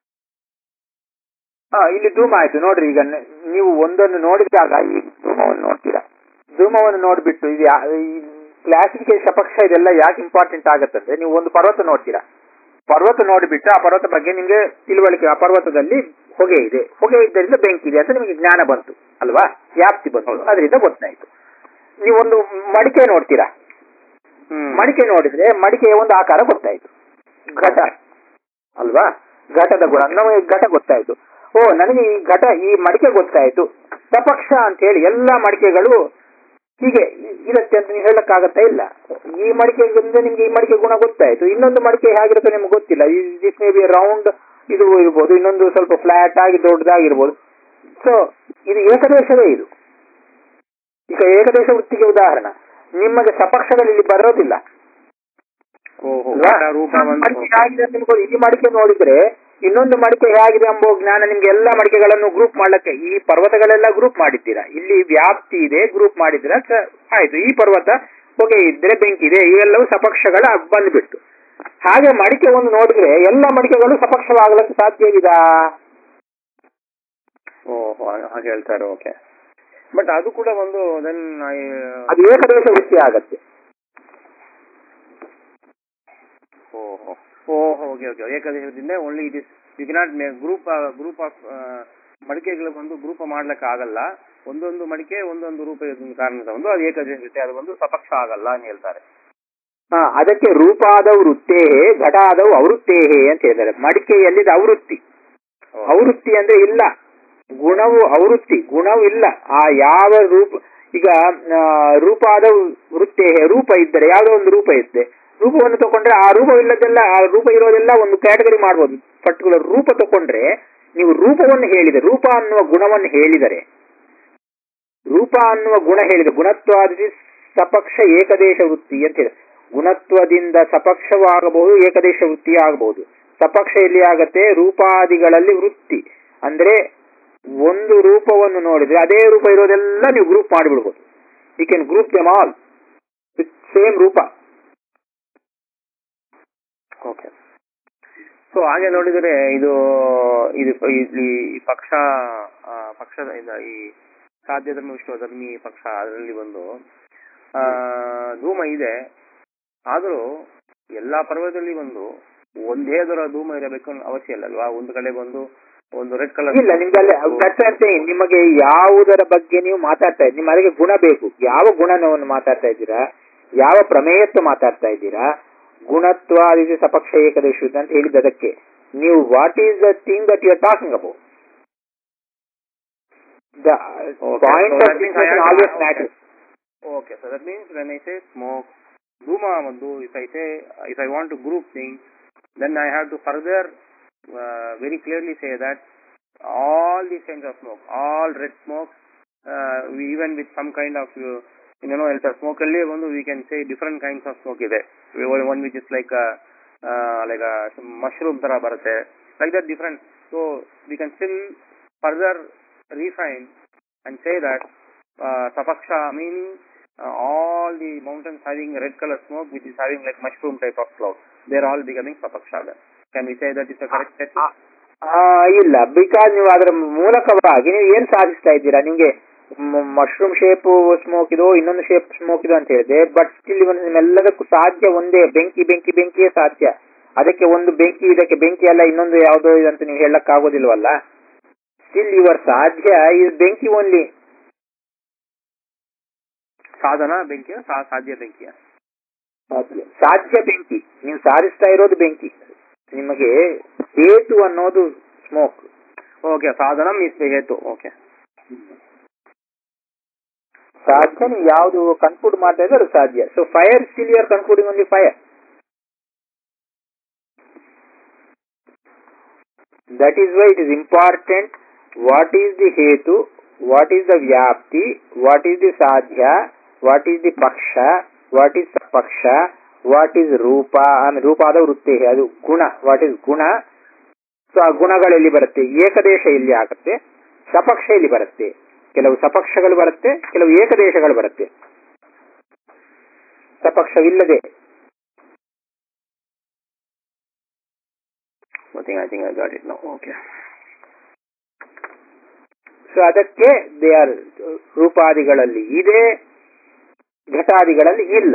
ಹಾ ಇಲ್ಲಿ ಧೂಮ ಆಯ್ತು ನೋಡ್ರಿ ಈಗ ನ- ನೀವು ಒಂದನ್ನು ನೋಡಿದಾಗ ಈ ಧೂಮವನ್ನು ನೋಡ್ತೀರಾ ಧೂಮವನ್ನು ನೋಡ್ಬಿಟ್ಟು ಇದು ಯಾ- ಈ ಕ್ಲಾಸಿಫಿಕೇಶನ್ ಸಪಕ್ಷ ಇದೆಲ್ಲ ಯಾಕೆ ಇಂಪಾರ್ಟೆಂಟ್ ಆಗತ್ತಂದ್ರೆ ನೀವು ಒಂದು ಪರ್ವತ ನೋಡ್ತೀರಾ ಪರ್ವತ ನೋಡಿಬಿಟ್ಟು ಆ ಪರ್ವತ ಬಗ್ಗೆ ನಿಮ್ಗೆ ತಿಳುವಳಿಕೆ ಆ ಪರ್ವತದಲ್ಲಿ ಹೊಗೆ ಇದೆ ಹೊಗೆ ಇದ್ದರಿಂದ ಬೆಂಕಿ ಇದೆ ಅಂತ ನಿಮಗೆ ಜ್ಞಾನ ಬಂತು ಅಲ್ವಾ ವ್ಯಾಪ್ತಿ ಬಂತು ಅದರಿಂದ ಗೊತ್ತಾಯ್ತು ನೀವು ಒಂದು ಮಡಿಕೆ ನೋಡ್ತೀರಾ ಹ್ಮ್ ಮಡಿಕೆ ನೋಡಿದ್ರೆ ಮಡಿಕೆಯ ಒಂದು ಆಕಾರ ಗೊತ್ತಾಯ್ತು ಘಟ ಅಲ್ವಾ ಘಟದ ಗುಣ ನಮಗೆ ಘಟ ಗೊತ್ತಾಯ್ತು ಓ ನನಗೆ ಈ ಘಟ ಈ ಮಡಿಕೆ ಗೊತ್ತಾಯ್ತು ಸಪಕ್ಷ ಅಂತ ಹೇಳಿ ಎಲ್ಲಾ ಮಡಿಕೆಗಳು ಹೀಗೆ ಇ- ಇರುತ್ತೆ ಅಂತ ನೀವು ಹೇಳಕ್ಕಾಗತ್ತಾ ಇಲ್ಲ ಈ ಮಡಿಕೆಯಿಂದ ನಿಮ್ಗೆ ಈ ಮಡಿಕೆ ಗುಣ ಗೊತ್ತಾಯ್ತು ಇನ್ನೊಂದು ಮಡಿಕೆ ಹೇಗಿರುತ್ತೆ ನಿಮ್ಗೆ ಗೊತ್ತಿಲ್ಲ ದಿಸ್ ಮೇ ಬಿ ರೌಂಡ್ ಇದು ಇರ್ಬೋದು ಇನ್ನೊಂದು ಸ್ವಲ್ಪ ಫ್ಲಾಟ್ ಆಗಿ ದೊಡ್ಡದಾಗಿರ್ಬೋದು ಸೊ ಇದು ಏಕದೇಶವೇ ಇದು ಈಗ ಏಕದೇಶ ವೃತ್ತಿಗೆ ಉದಾಹರಣ ನಿಮಗೆ ಸಪಕ್ಷಗಳು ಇಲ್ಲಿ ಬರೋದಿಲ್ಲ ಓಹೋ ಅಲ್ವಾ? ಘಟ ರೂಪ ಒಂದು ಮಡಿಕೆ ಹೇಗಿದೆ ಅಂತ ನಿಮ್ಗೆ ಗೊತ್ತು. ಈ ಮಡಿಕೆ ನೋಡಿದ್ರೆ ಇನ್ನೊಂದು ಮಡಿಕೆ ಹೇಗಿದೆ ಎಂಬ ಜ್ಞಾನ ನಿಮ್ಗೆ ಎಲ್ಲಾ ಮಡಿಕೆಗಳನ್ನು ಗ್ರೂಪ್ ಮಾಡ್ಲಿಕ್ಕೆ ಈ ಪರ್ವತಗಳೆಲ್ಲ ಗ್ರೂಪ್ ಮಾಡಿದ್ದೀರಾ ಇಲ್ಲಿ ವ್ಯಾಪ್ತಿ ಇದೆ ಗ್ರೂಪ್ ಮಾಡಿದ್ದೀರಾ ಸ- ಆಯ್ತು ಈ ಪರ್ವತ ಹೊಗೆ ಇದ್ರೆ ಬೆಂಕಿ ಇದೆ ಇವೆಲ್ಲವೂ ಸಪಕ್ಷಗಳ ಬಂದ್ಬಿಟ್ಟು ಹಾಗೆ ಮಡಿಕೆ ಒಂದು ನೋಡಿದ್ರೆ ಎಲ್ಲ ಮಡಿಕೆಗಳು ಸಪಕ್ಷವಾಗಲಿಕ್ಕೆ ಸಾಧ್ಯವಿದಾ ಓಹೋ ಹಾಗೆ ಹೇಳ್ತಾರೆ ಓಕೆ ಬಟ್ ಅದು ಕೂಡ ಒಂದು ದೆನ್ ಅದು ಏಕದೇಶ ವೃತ್ತಿ ಆಗತ್ತೆ ಓಹೋ ಓಹೋ ಓಕೆ ಓಕೆ ಏಕದೇಶದಿಂದ only it is you cannot group group of ಮಡಿಕೆಗಳು ಬಂದು ಗ್ರೂಪ್ ಮಾಡ್ಲಿಕ್ಕೆ ಆಗಲ್ಲ ಒಂದೊಂದು ಮಡಿಕೆ ಒಂದೊಂದು ರೂಪ ಇರೋದೊಂದು ಕಾರಣದ ಒಂದು ಅದು ಏಕದೇಶ ವೃತ್ತಿ ಅದು ಒಂದು ಸಪಕ್ಷ ಆಗಲ್ಲ ಅಂತ ಹೇಳ್ತಾರೆ ಹಾ ಅದಕ್ಕೆ ರೂಪಾದವು ವೃತ್ತೇಹೇ ಘಟಾದವು ಅವೃತ್ತೇಹೇ ಅಂತ ಹೇಳಿದ್ದಾರೆ ಮಡಿಕೆಯಲ್ಲಿ ಇದು ಅವೃತ್ತಿ ಅವೃತ್ತಿ ಅಂದ್ರೆ ಇಲ್ಲ ಗುಣವು ಅವೃತ್ತಿ ಗುಣವು ಇಲ್ಲ ಆ ಯಾವ ರೂಪ ಈಗ ಆ, ರೂಪಾದ ವೃತ್ತೇ ರೂಪ ಇದ್ದರೆ ಯಾವುದೋ ಒಂದು ರೂಪ ಇರುತ್ತೆ ರೂಪವನ್ನು ತಗೊಂಡ್ರೆ ಆ ರೂಪವಿಲ್ಲದೆಲ್ಲ ಆ ರೂಪ ಇರೋದೆಲ್ಲ ಒಂದು ಕ್ಯಾಟಗರಿ ಮಾಡ್ಬೋದು ಪರ್ಟಿಕ್ಯುಲರ್ ರೂಪ ತಗೊಂಡ್ರೆ ನೀವು ರೂಪವನ್ನು ಹೇಳಿದೆ ರೂಪ ಅನ್ನುವ ಗುಣವನ್ನು ಹೇಳಿದರೆ ರೂಪ ಅನ್ನುವ ಗುಣ ಹೇಳಿದೆ ಗುಣತ್ವಾದಿ ಸಪಕ್ಷ ಏಕದೇಶ ವೃತ್ತಿ ಅಂತ ಹೇಳಿ ಗುಣತ್ವದಿಂದ ಸಪಕ್ಷವಾಗಬಹುದು ಏಕದೇಶ ವೃತ್ತಿ ಆಗಬಹುದು ಸಪಕ್ಷ ಎಲ್ಲಿ ಆಗತ್ತೆ ರೂಪಾದಿಗಳಲ್ಲಿ ವೃತ್ತಿ ಅಂದ್ರೆ ಒಂದು ರೂಪವನ್ನು ನೋಡಿದ್ರೆ ಅದೇ ರೂಪ ಇರೋದೆಲ್ಲ ನೀವು ಗ್ರೂಪ್ ಮಾಡಿಬಿಡ್ಬೋದು you can group them all with same ರೂಪ ಓಕೆ ಸೊ ಹಾಗೆ ನೋಡಿದರೆ ಇದು ಇದು ಇಲ್ಲಿ ಈ ಪಕ್ಷ ಆ, ಪಕ್ಷದ ಇದು ಈ ಸಾಧ್ಯ ಧರ್ಮ ವಿಶ್ವಧರ್ಮಿ ಪಕ್ಷ ಅದರಲ್ಲಿ ಒಂದು ಆ, ಧೂಮ ಇದೆ ಆದರೂ ಎಲ್ಲಾ ಪರ್ವದಲ್ಲಿ ಒಂದು ಒಂದೇ ದರ ಧೂಮ ಇರಬೇಕು ಅನ್ನೋ ಅವಶ್ಯ ಇಲ್ಲ ಅಲ್ವಾ ಒಂದು ಕಡೆ ಬಂದು ಒಂದು ರೆಡ್ ಕಲರ್ ಇಲ್ಲ ನಿಮ್ಗೆ ಅಲ್ಲಿ that's what I'm saying. ನಿಮಗೆ ಯಾವುದರ ಬಗ್ಗೆ ನೀವು ಮಾತಾಡ್ತಾ ಇದ್ದೀರಿ ನಿಮ್ಮ ಅದಕ್ಕೆ ಗುಣ ಬೇಕು ಯಾವ ಗುಣವನ್ನು ಮಾತಾಡ್ತಾ ಇದ್ದೀರಾ ಯಾವ ಪ್ರಮೇಯತ್ವ ಮಾತಾಡ್ತಾ ಇದ್ದೀರಾ ಗುಣತ್ವ ಇದು ಸಪಕ್ಷ ಏಕದೇಶ ಅಂತ ಹೇಳಿದ ಅದಕ್ಕೆ ನೀವು what is the thing that you are talking about the point so of that means I have to- always matter Okay, so that means when I say smoke, Duma Madhu, if I say, if I want to group things, then I have to further uh, very clearly say that all these kinds of smoke, all red smoke, uh, we, even with some kind of, uh, you know, else smoke ಅಲ್ಲಿ ಒಂದು we can say different kinds of smoke ಇದೆ one one which is like a, uh, like a mushroom ತರ ಬರುತ್ತೆ like that different so we can still further refine and say that uh, Sapaksha meaning uh, all the mountains having red color smoke which is having like mushroom type of cloud. They're all becoming Sapaksha then. Can we say that it's a correct statement? ಆ, ಇಲ್ಲ because ನೀವು ಅದರ ಮೂಲಕವಾಗಿ ನೀವು ಏನ್ ಸಾಧಿಸ್ತಾ ಇದ್ದೀರಾ ನಿಮ್ಗೆ mushroom shape smoke ಇದು ಇನ್ನೊಂದು ಶೇಪ್ ಸ್ಮೋಕ್ ಇದು ಅಂತ ಹೇಳಿದೆ ಬಟ್ ಸ್ಟಿಲ್ ನಿಮ್ಮೆಲ್ಲದಕ್ಕೂ ಸಾಧ್ಯ ಒಂದೇ ಬೆಂಕಿ ಬೆಂಕಿ ಬೆಂಕಿಯೇ ಸಾಧ್ಯ ಅದಕ್ಕೆ ಒಂದು ಬೆಂಕಿ ಇದಕ್ಕೆ ಬೆಂಕಿ ಅಲ್ಲ ಇನ್ನೊಂದು ಯಾವುದೋ ಇದು ಅಂತ ನೀವು ಹೇಳಕ್ ಆಗೋದಿಲ್ವಲ್ಲ ಸ್ಟಿಲ್ ಯುವರ್ ಸಾಧ್ಯ ಇಸ್ ಬೆಂಕಿ ಓನ್ಲಿ ಸಾಧನ ಬೆಂಕಿಯ ಸಾ- ಸಾಧ್ಯ ಬೆಂಕಿಯ ಸಾಧ್ಯ ಬೆಂಕಿ ನೀವು ಸಾಧಿಸ್ತಾ ಇರೋದು ಬೆಂಕಿ ನಿಮಗೆ ಹೇತು ಅನ್ನೋದು ಸ್ಮೋಕ್ ಓಕೆ ಸಾಧನ ಮೀನ್ಸ್ ಹೇತು ಓಕೆ ಸಾಧ್ಯ ನೀವು ಯಾವುದು ಕನ್ಕ್ಲೂಡ್ ಮಾಡ್ತಾ ಇದ್ರೆ ಅದು ಸಾಧ್ಯ so fire still you are concluding only fire that is why it is important what is the ಹೇತು ವಾಟ್ ಈಸ್ ದ ವ್ಯಾಪ್ತಿ ವಾಟ್ ಈಸ್ ದಿ ಸಾಧ್ಯ ವಾಟ್ ಈಸ್ ದಿ ಪಕ್ಷ ವಾಟ್ ಈಸ್ ಪಕ್ಷ ವಾಟ್ ಈಸ್ ರೂಪ ಆಮೇಲೆ ರೂಪಾದ ವೃತ್ತಿ ಅದು ಗುಣ ವಾಟ್ ಈಸ್ ಗುಣ ಸೊ ಆ ಗುಣಗಳೆಲ್ಲಿ ಬರುತ್ತೆ ಏಕದೇಶ ಇಲ್ಲಿ ಆಗುತ್ತೆ ಸಪಕ್ಷ ಇಲ್ಲಿ ಬರುತ್ತೆ ಕೆಲವು ಸಪಕ್ಷಗಳು ಬರುತ್ತೆ ಕೆಲವು ಏಕದೇಶಗಳು ಬರುತ್ತೆ ಸಪಕ್ಷವಿಲ್ಲದೆ I think I think I got it now. Okay. So ಅದಕ್ಕೆ ದೇ ಆರ್ ರೂಪಾದಿಗಳಲ್ಲಿ ಇದೆ ಘಟಾದಿಗಳಲ್ಲಿ ಇಲ್ಲ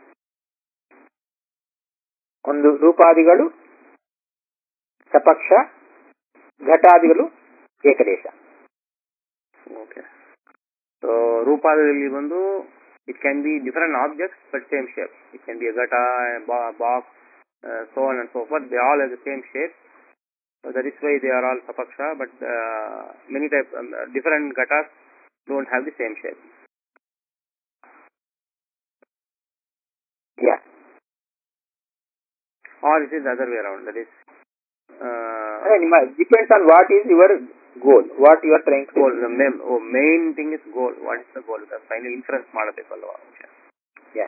ಒಂದು ರೂಪಾದಿಗಳು ಸಪಕ್ಷ ಘಟಾದಿಗಳು ಏಕದೇಶ Okay. So ರೂಪಾದಲ್ಲಿ ಬಂದು it can be different objects but same shape. It can be a gata, a bo- box, uh, so on and so forth. They all have the same shape. So that is why they are all sapaksha, but uh, many types, um, uh, different gatas don't have the same shape. Yeah Or it is the other way around. That is uh, ಅಂದ್ರೆ ನಿಮ್ಮ depends on what is your goal what you are trying goal. The main, oh, main thing is goal. What is the goal? The final inference ಮಾಡಬೇಕಲ್ವಾ Okay. Yeah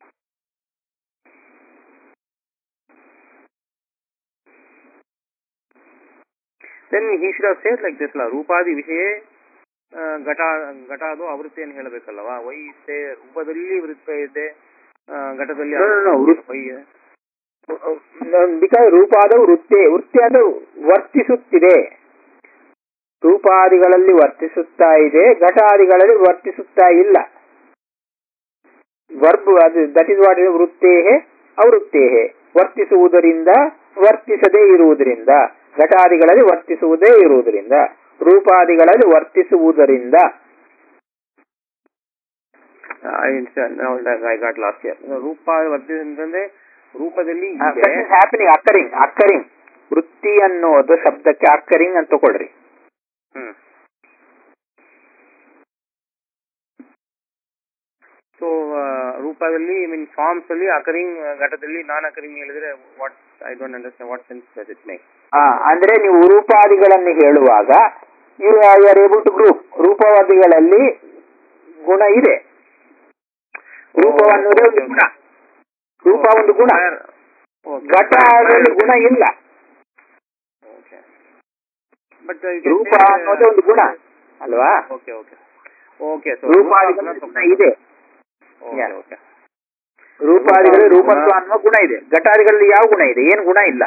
then he should have said like this la ರೂಪಾದಿ ವಿಷಯ ಘಟ ಘಟಾದು ಆವೃತ್ತಿಯನ್ನು ಹೇಳಬೇಕಲ್ಲವಾ Y ಇತ್ತೆ ರೂಪದಲ್ಲಿ ವೃತ್ತ ಇದೆ ಆ, ಘಟದಲ್ಲಿ No, no, no, ವೃತ್- ವೈ ಬಿಕಾಸ್ ರೂಪಾದ ವೃತ್ತಿ ವೃತ್ತಿ ಅಂದ್ರೆ ವರ್ತಿಸುತ್ತಿದೆ ರೂಪಾದಿಗಳಲ್ಲಿ ವರ್ತಿಸುತ್ತಾ ಇದೆ ಘಟಾದಿಗಳಲ್ಲಿ ವರ್ತಿಸುತ್ತಾ ಇಲ್ಲ ವರ್ಬ್ ಅದು ದಟ್ ಇಸ್ ವಾಟ್ ವೃತ್ತೇಹೆ ಅವೃತ್ತೇಹೆ ವರ್ತಿಸುವುದರಿಂದ ವರ್ತಿಸದೇ ಇರುವುದರಿಂದ ಘಟಾದಿಗಳಲ್ಲಿ ವರ್ತಿಸುವುದೇ ಇರುವುದರಿಂದ ರೂಪಾದಿಗಳಲ್ಲಿ ವರ್ತಿಸುವುದರಿಂದ ಐ ಗಾಟ್ ಲಾಸ್ಟ್ ಇಯರ್ ರೂಪ ವರ್ತಿದೆ ಅಂತಂದ್ರೆ ರೂಪದಲ್ಲಿ ಇದೆ ಹ್ಯಾಪನಿಂಗ್ ಅಕ್ಕರಿಂಗ್ ಅಕ್ಕರಿಂಗ್ ವೃತ್ತಿ ಅನ್ನೋದು ಶಬ್ದಕ್ಕೆ ಅಕ್ಕರಿಂಗ್ ಅಂತ ತಗೊಳ್ರಿ ಹ್ಮ್ ಸೊ ರೂಪದಲ್ಲಿ ಮೀನ್ ಫಾರ್ಮ್ಸ್ ಅಲ್ಲಿ ಅಕರಿಂಗ್ ಘಟದಲ್ಲಿ ನಾನ್ ಅಕರಿಂಗ್ ಹೇಳಿದ್ರೆ what I don't understand what sense does it make ಆ, ಅಂದ್ರೆ ನೀವು ರೂಪಾದಿಗಳನ್ನು ಹೇಳುವಾಗ you are able to group ರೂಪವಾದಿಗಳಲ್ಲಿ ಗುಣ ಇದೆ ರೂಪ ಅನ್ನೋದೇ ಒಂದು ಗುಣ ರೂಪ ಒಂದು ಗುಣ ಘಟ ಅದರಲ್ಲಿ ಗುಣ ಇಲ್ಲ ಬಟ್ ರೂಪ ಅನ್ನೋದೇ ಒಂದು ಗುಣ ಅಲ್ವಾ ಓಕೆ ಓಕೆ ಓಕೆ ಸೊ ರೂಪಾದಿಗಳಲ್ಲಿ ಗುಣ ಇದೆ ಓಕೆ Yeah. ಓಕೆ ರೂಪಾದಿಗಳಲ್ಲಿ ರೂಪತ್ವ ಅನ್ನೋ ಗುಣ ಇದೆ ಘಟಾದಿಗಳಲ್ಲಿ ಯಾವ ಗುಣ ಇದೆ ಏನು ಗುಣ ಇಲ್ಲ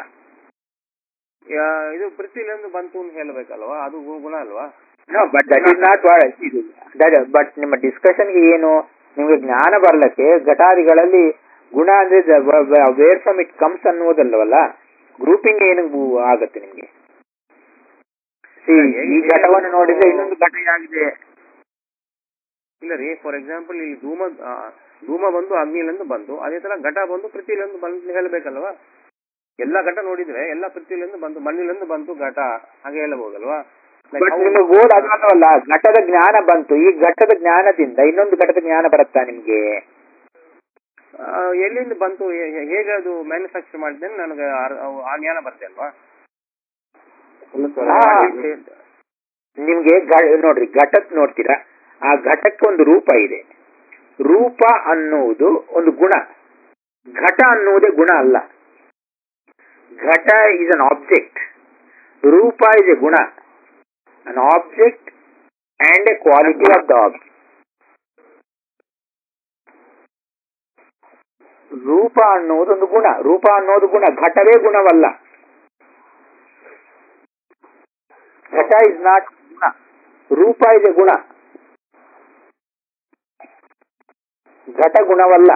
ಇದು ಪೃಥ್ವಿಲಿಂದ ಬಂತು ಅಂತ ಹೇಳ್ಬೇಕಲ್ವಾ ಅದು ಗು- ಗುಣ ಅಲ್ವಾ but that is not but ನಿಮ್ಮ ಡಿಸ್ಕಷನ್ಗೆ ಏನು ನಿಮಗೆ ಜ್ಞಾನ ಬರ್ಲಕ್ಕೆ ಘಟಾದಿಗಳಲ್ಲಿ ಗುಣ ಅಂದ್ರೆ ವೇರ್ ಫ್ರಮ್ ಇಟ್ ಕಮ್ಸ್ ಅನ್ನೋದಲ್ಲವಲ್ಲ ಗ್ರೂಪಿಂಗ್ ಏನು ಗು- ಆಗತ್ತೆ ನಿಮ್ಗೆ See, ಈ ಘಟವನ್ನು ನೋಡಿದ್ರೆ ಇನ್ನೊಂದು ಘಟ ಆಗಿದೆ ಇಲ್ಲ ರೀ ಫಾರ್ ಎಕ್ಸಾಂಪಲ್ ಇಲ್ಲಿ ಧೂಮ ಆ, ಧೂಮ ಬಂದು ಅಗ್ನಿಲಿಂದ ಬಂತು ಅದೇ ತರ ಘಟ ಬಂದು ಪೃಥ್ವಿಲಿಂದ ಬಂತು ಹೇಳ್ಬೇಕಲ್ವಾ ಎಲ್ಲ ಘಟ ನೋಡಿದ್ರೆ ಎಲ್ಲ ಪೃಥ್ವಿಲಿಂದ ಬಂತು ಮಣ್ಣಿಲಿಂದ ಬಂತು ಘಟ ಹಾಗೆ ಹೇಳಬಹುದಲ್ವಾ Like ಬಟ್ how- ನಿಮ್ಮ ಗೋಲ್ ಅದಲ್ಲವಲ್ಲ ಘಟದ ಜ್ಞಾನ ಬಂತು ಈ ಘಟದ ಜ್ಞಾನದಿಂದ ಇನ್ನೊಂದು ಘಟದ ಜ್ಞಾನ ಬರುತ್ತಾ ನಿಮ್ಗೆ ಆ, ಎಲ್ಲಿಂದ ಬಂತು ಹೇ- ಹೇ- ಹೇಗೆ ಅದು ಮ್ಯಾನುಫ್ಯಾಕ್ಚರ್ ಮಾಡಿದ್ದೇನೆ ನನಗೆ ಆ- ಆ ಜ್ಞಾನ ಬರುತ್ತೆ ಅಲ್ವಾ ಹಾ. ನಿಮ್ಗೆ ಗ- ನೋಡ್ರಿ ಘಟಕ್ ನೋಡ್ತೀರಾ ಆ ಘಟಕ್ಕೆ ಒಂದು ರೂಪ ಇದೆ ರೂಪ ಅನ್ನುವುದು ಒಂದು ಗುಣ ಘಟ ಅನ್ನುವುದೇ ಗುಣ ಅಲ್ಲ ಘಟ ಈಸ್ ಅನ್ ಆಬ್ಜೆಕ್ಟ್ ರೂಪ ಇಸ್ ಎ ಗುಣ an object and a quality of the object ರೂಪ ಅನ್ನುವುದು ಒಂದು ಗುಣ ರೂಪ ಅನ್ನೋದು ಗುಣ ಘಟವೇ ಗುಣವಲ್ಲ ಘಟ ಇಸ್ ನಾಟ್ ಗುಣ ರೂಪ ಇದೆ ಗುಣ ಘಟ ಗುಣವಲ್ಲ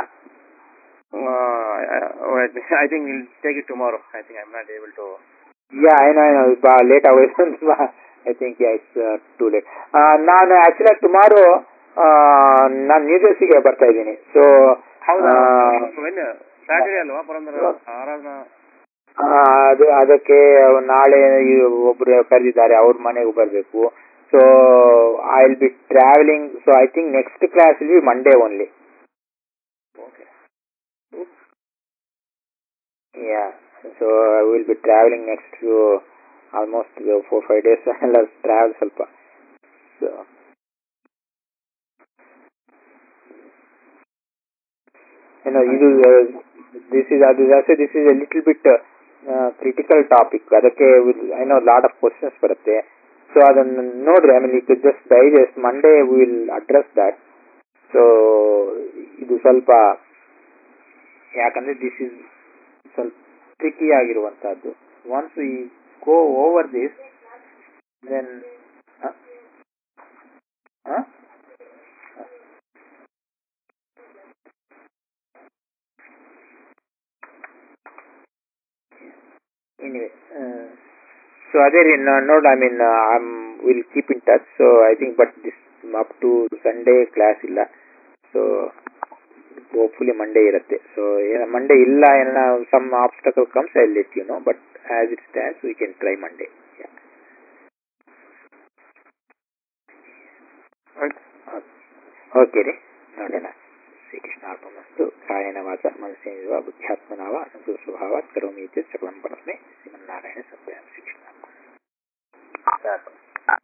I think will take it tomorrow I think I am not able to yeah ಏನೋ ಏನೋ ಲೇಟ್ ಆಗೋಯ್ತು I think it's too late ನಾನು ಆಕ್ಚುಲಿ ಟುಮಾರೋ ನಾನು ನ್ಯೂ ಜೆರ್ಸಿಗೆ ಬರ್ತಾ ಇದ್ದೀನಿ ಸೊ ಹೌದಾ ಸ್ಯಾಟರ್ಡೇ ಅಲ್ವಾ ಪರಂದ್ರ ಆರಾಧನಾ ಅದು ಅದಕ್ಕೆ ನಾಳೆ ಈ ಒಬ್ರು ಕರೆದಿದ್ದಾರೆ ಅವ್ರ ಮನೆಗೆ ಬರಬೇಕು so I will be travelling so I think next class will be Monday only okay Yeah. So I will be traveling next few almost uh, four five days. ಎಲ್ಲ travel ಸ್ವಲ್ಪ. So. You know, ಇದು uh, this is ಅದು also this is a little bit uh, uh, critical topic. ಅದಕ್ಕೆ will I know lot of questions ಬರುತ್ತೆ. So ಅದನ್ನು ನೋಡ್ರಿ I mean it just digest Monday will address that so ಇದು ಸ್ವಲ್ಪ ಯಾಕಂದ್ರೆ this is ಸ್ವಲ್ಪ tricky ಆಗಿರುವಂತಹದ್ದು once we go over this then anyway so ಅದೇ ರೀ ನೋಡ್ I mean will keep in touch so I think but this up to Sunday class ಇಲ್ಲ so hopefully Monday ಇರುತ್ತೆ ಸೊ ಮಂಡೇ ಇಲ್ಲ ಏನೋ some obstacle comes I let you know but as it stands we can try Monday okay ರೀ ನೋಡೋಣ ಶ್ರೀಕೃಷ್ಣಾರ್ಪಣಸ್ತು ಕಾಯನ ವಾಚ ಮನಸ್ಸೇನಿರುವ ಬುದ್ಧ್ಯಾತ್ಮನಾವ ಅನುಭವ ಸ್ವಭಾವ ಕರೋಮಿ ಇತ್ಯ ಸಕಲಂ ಪರಸ್ಮೈ ಶ್ರೀಮನ್ನಾರಾಯಣ ಸತ್ಯ ಶ್ರೀಕೃಷ್ಣ ಸಾಕು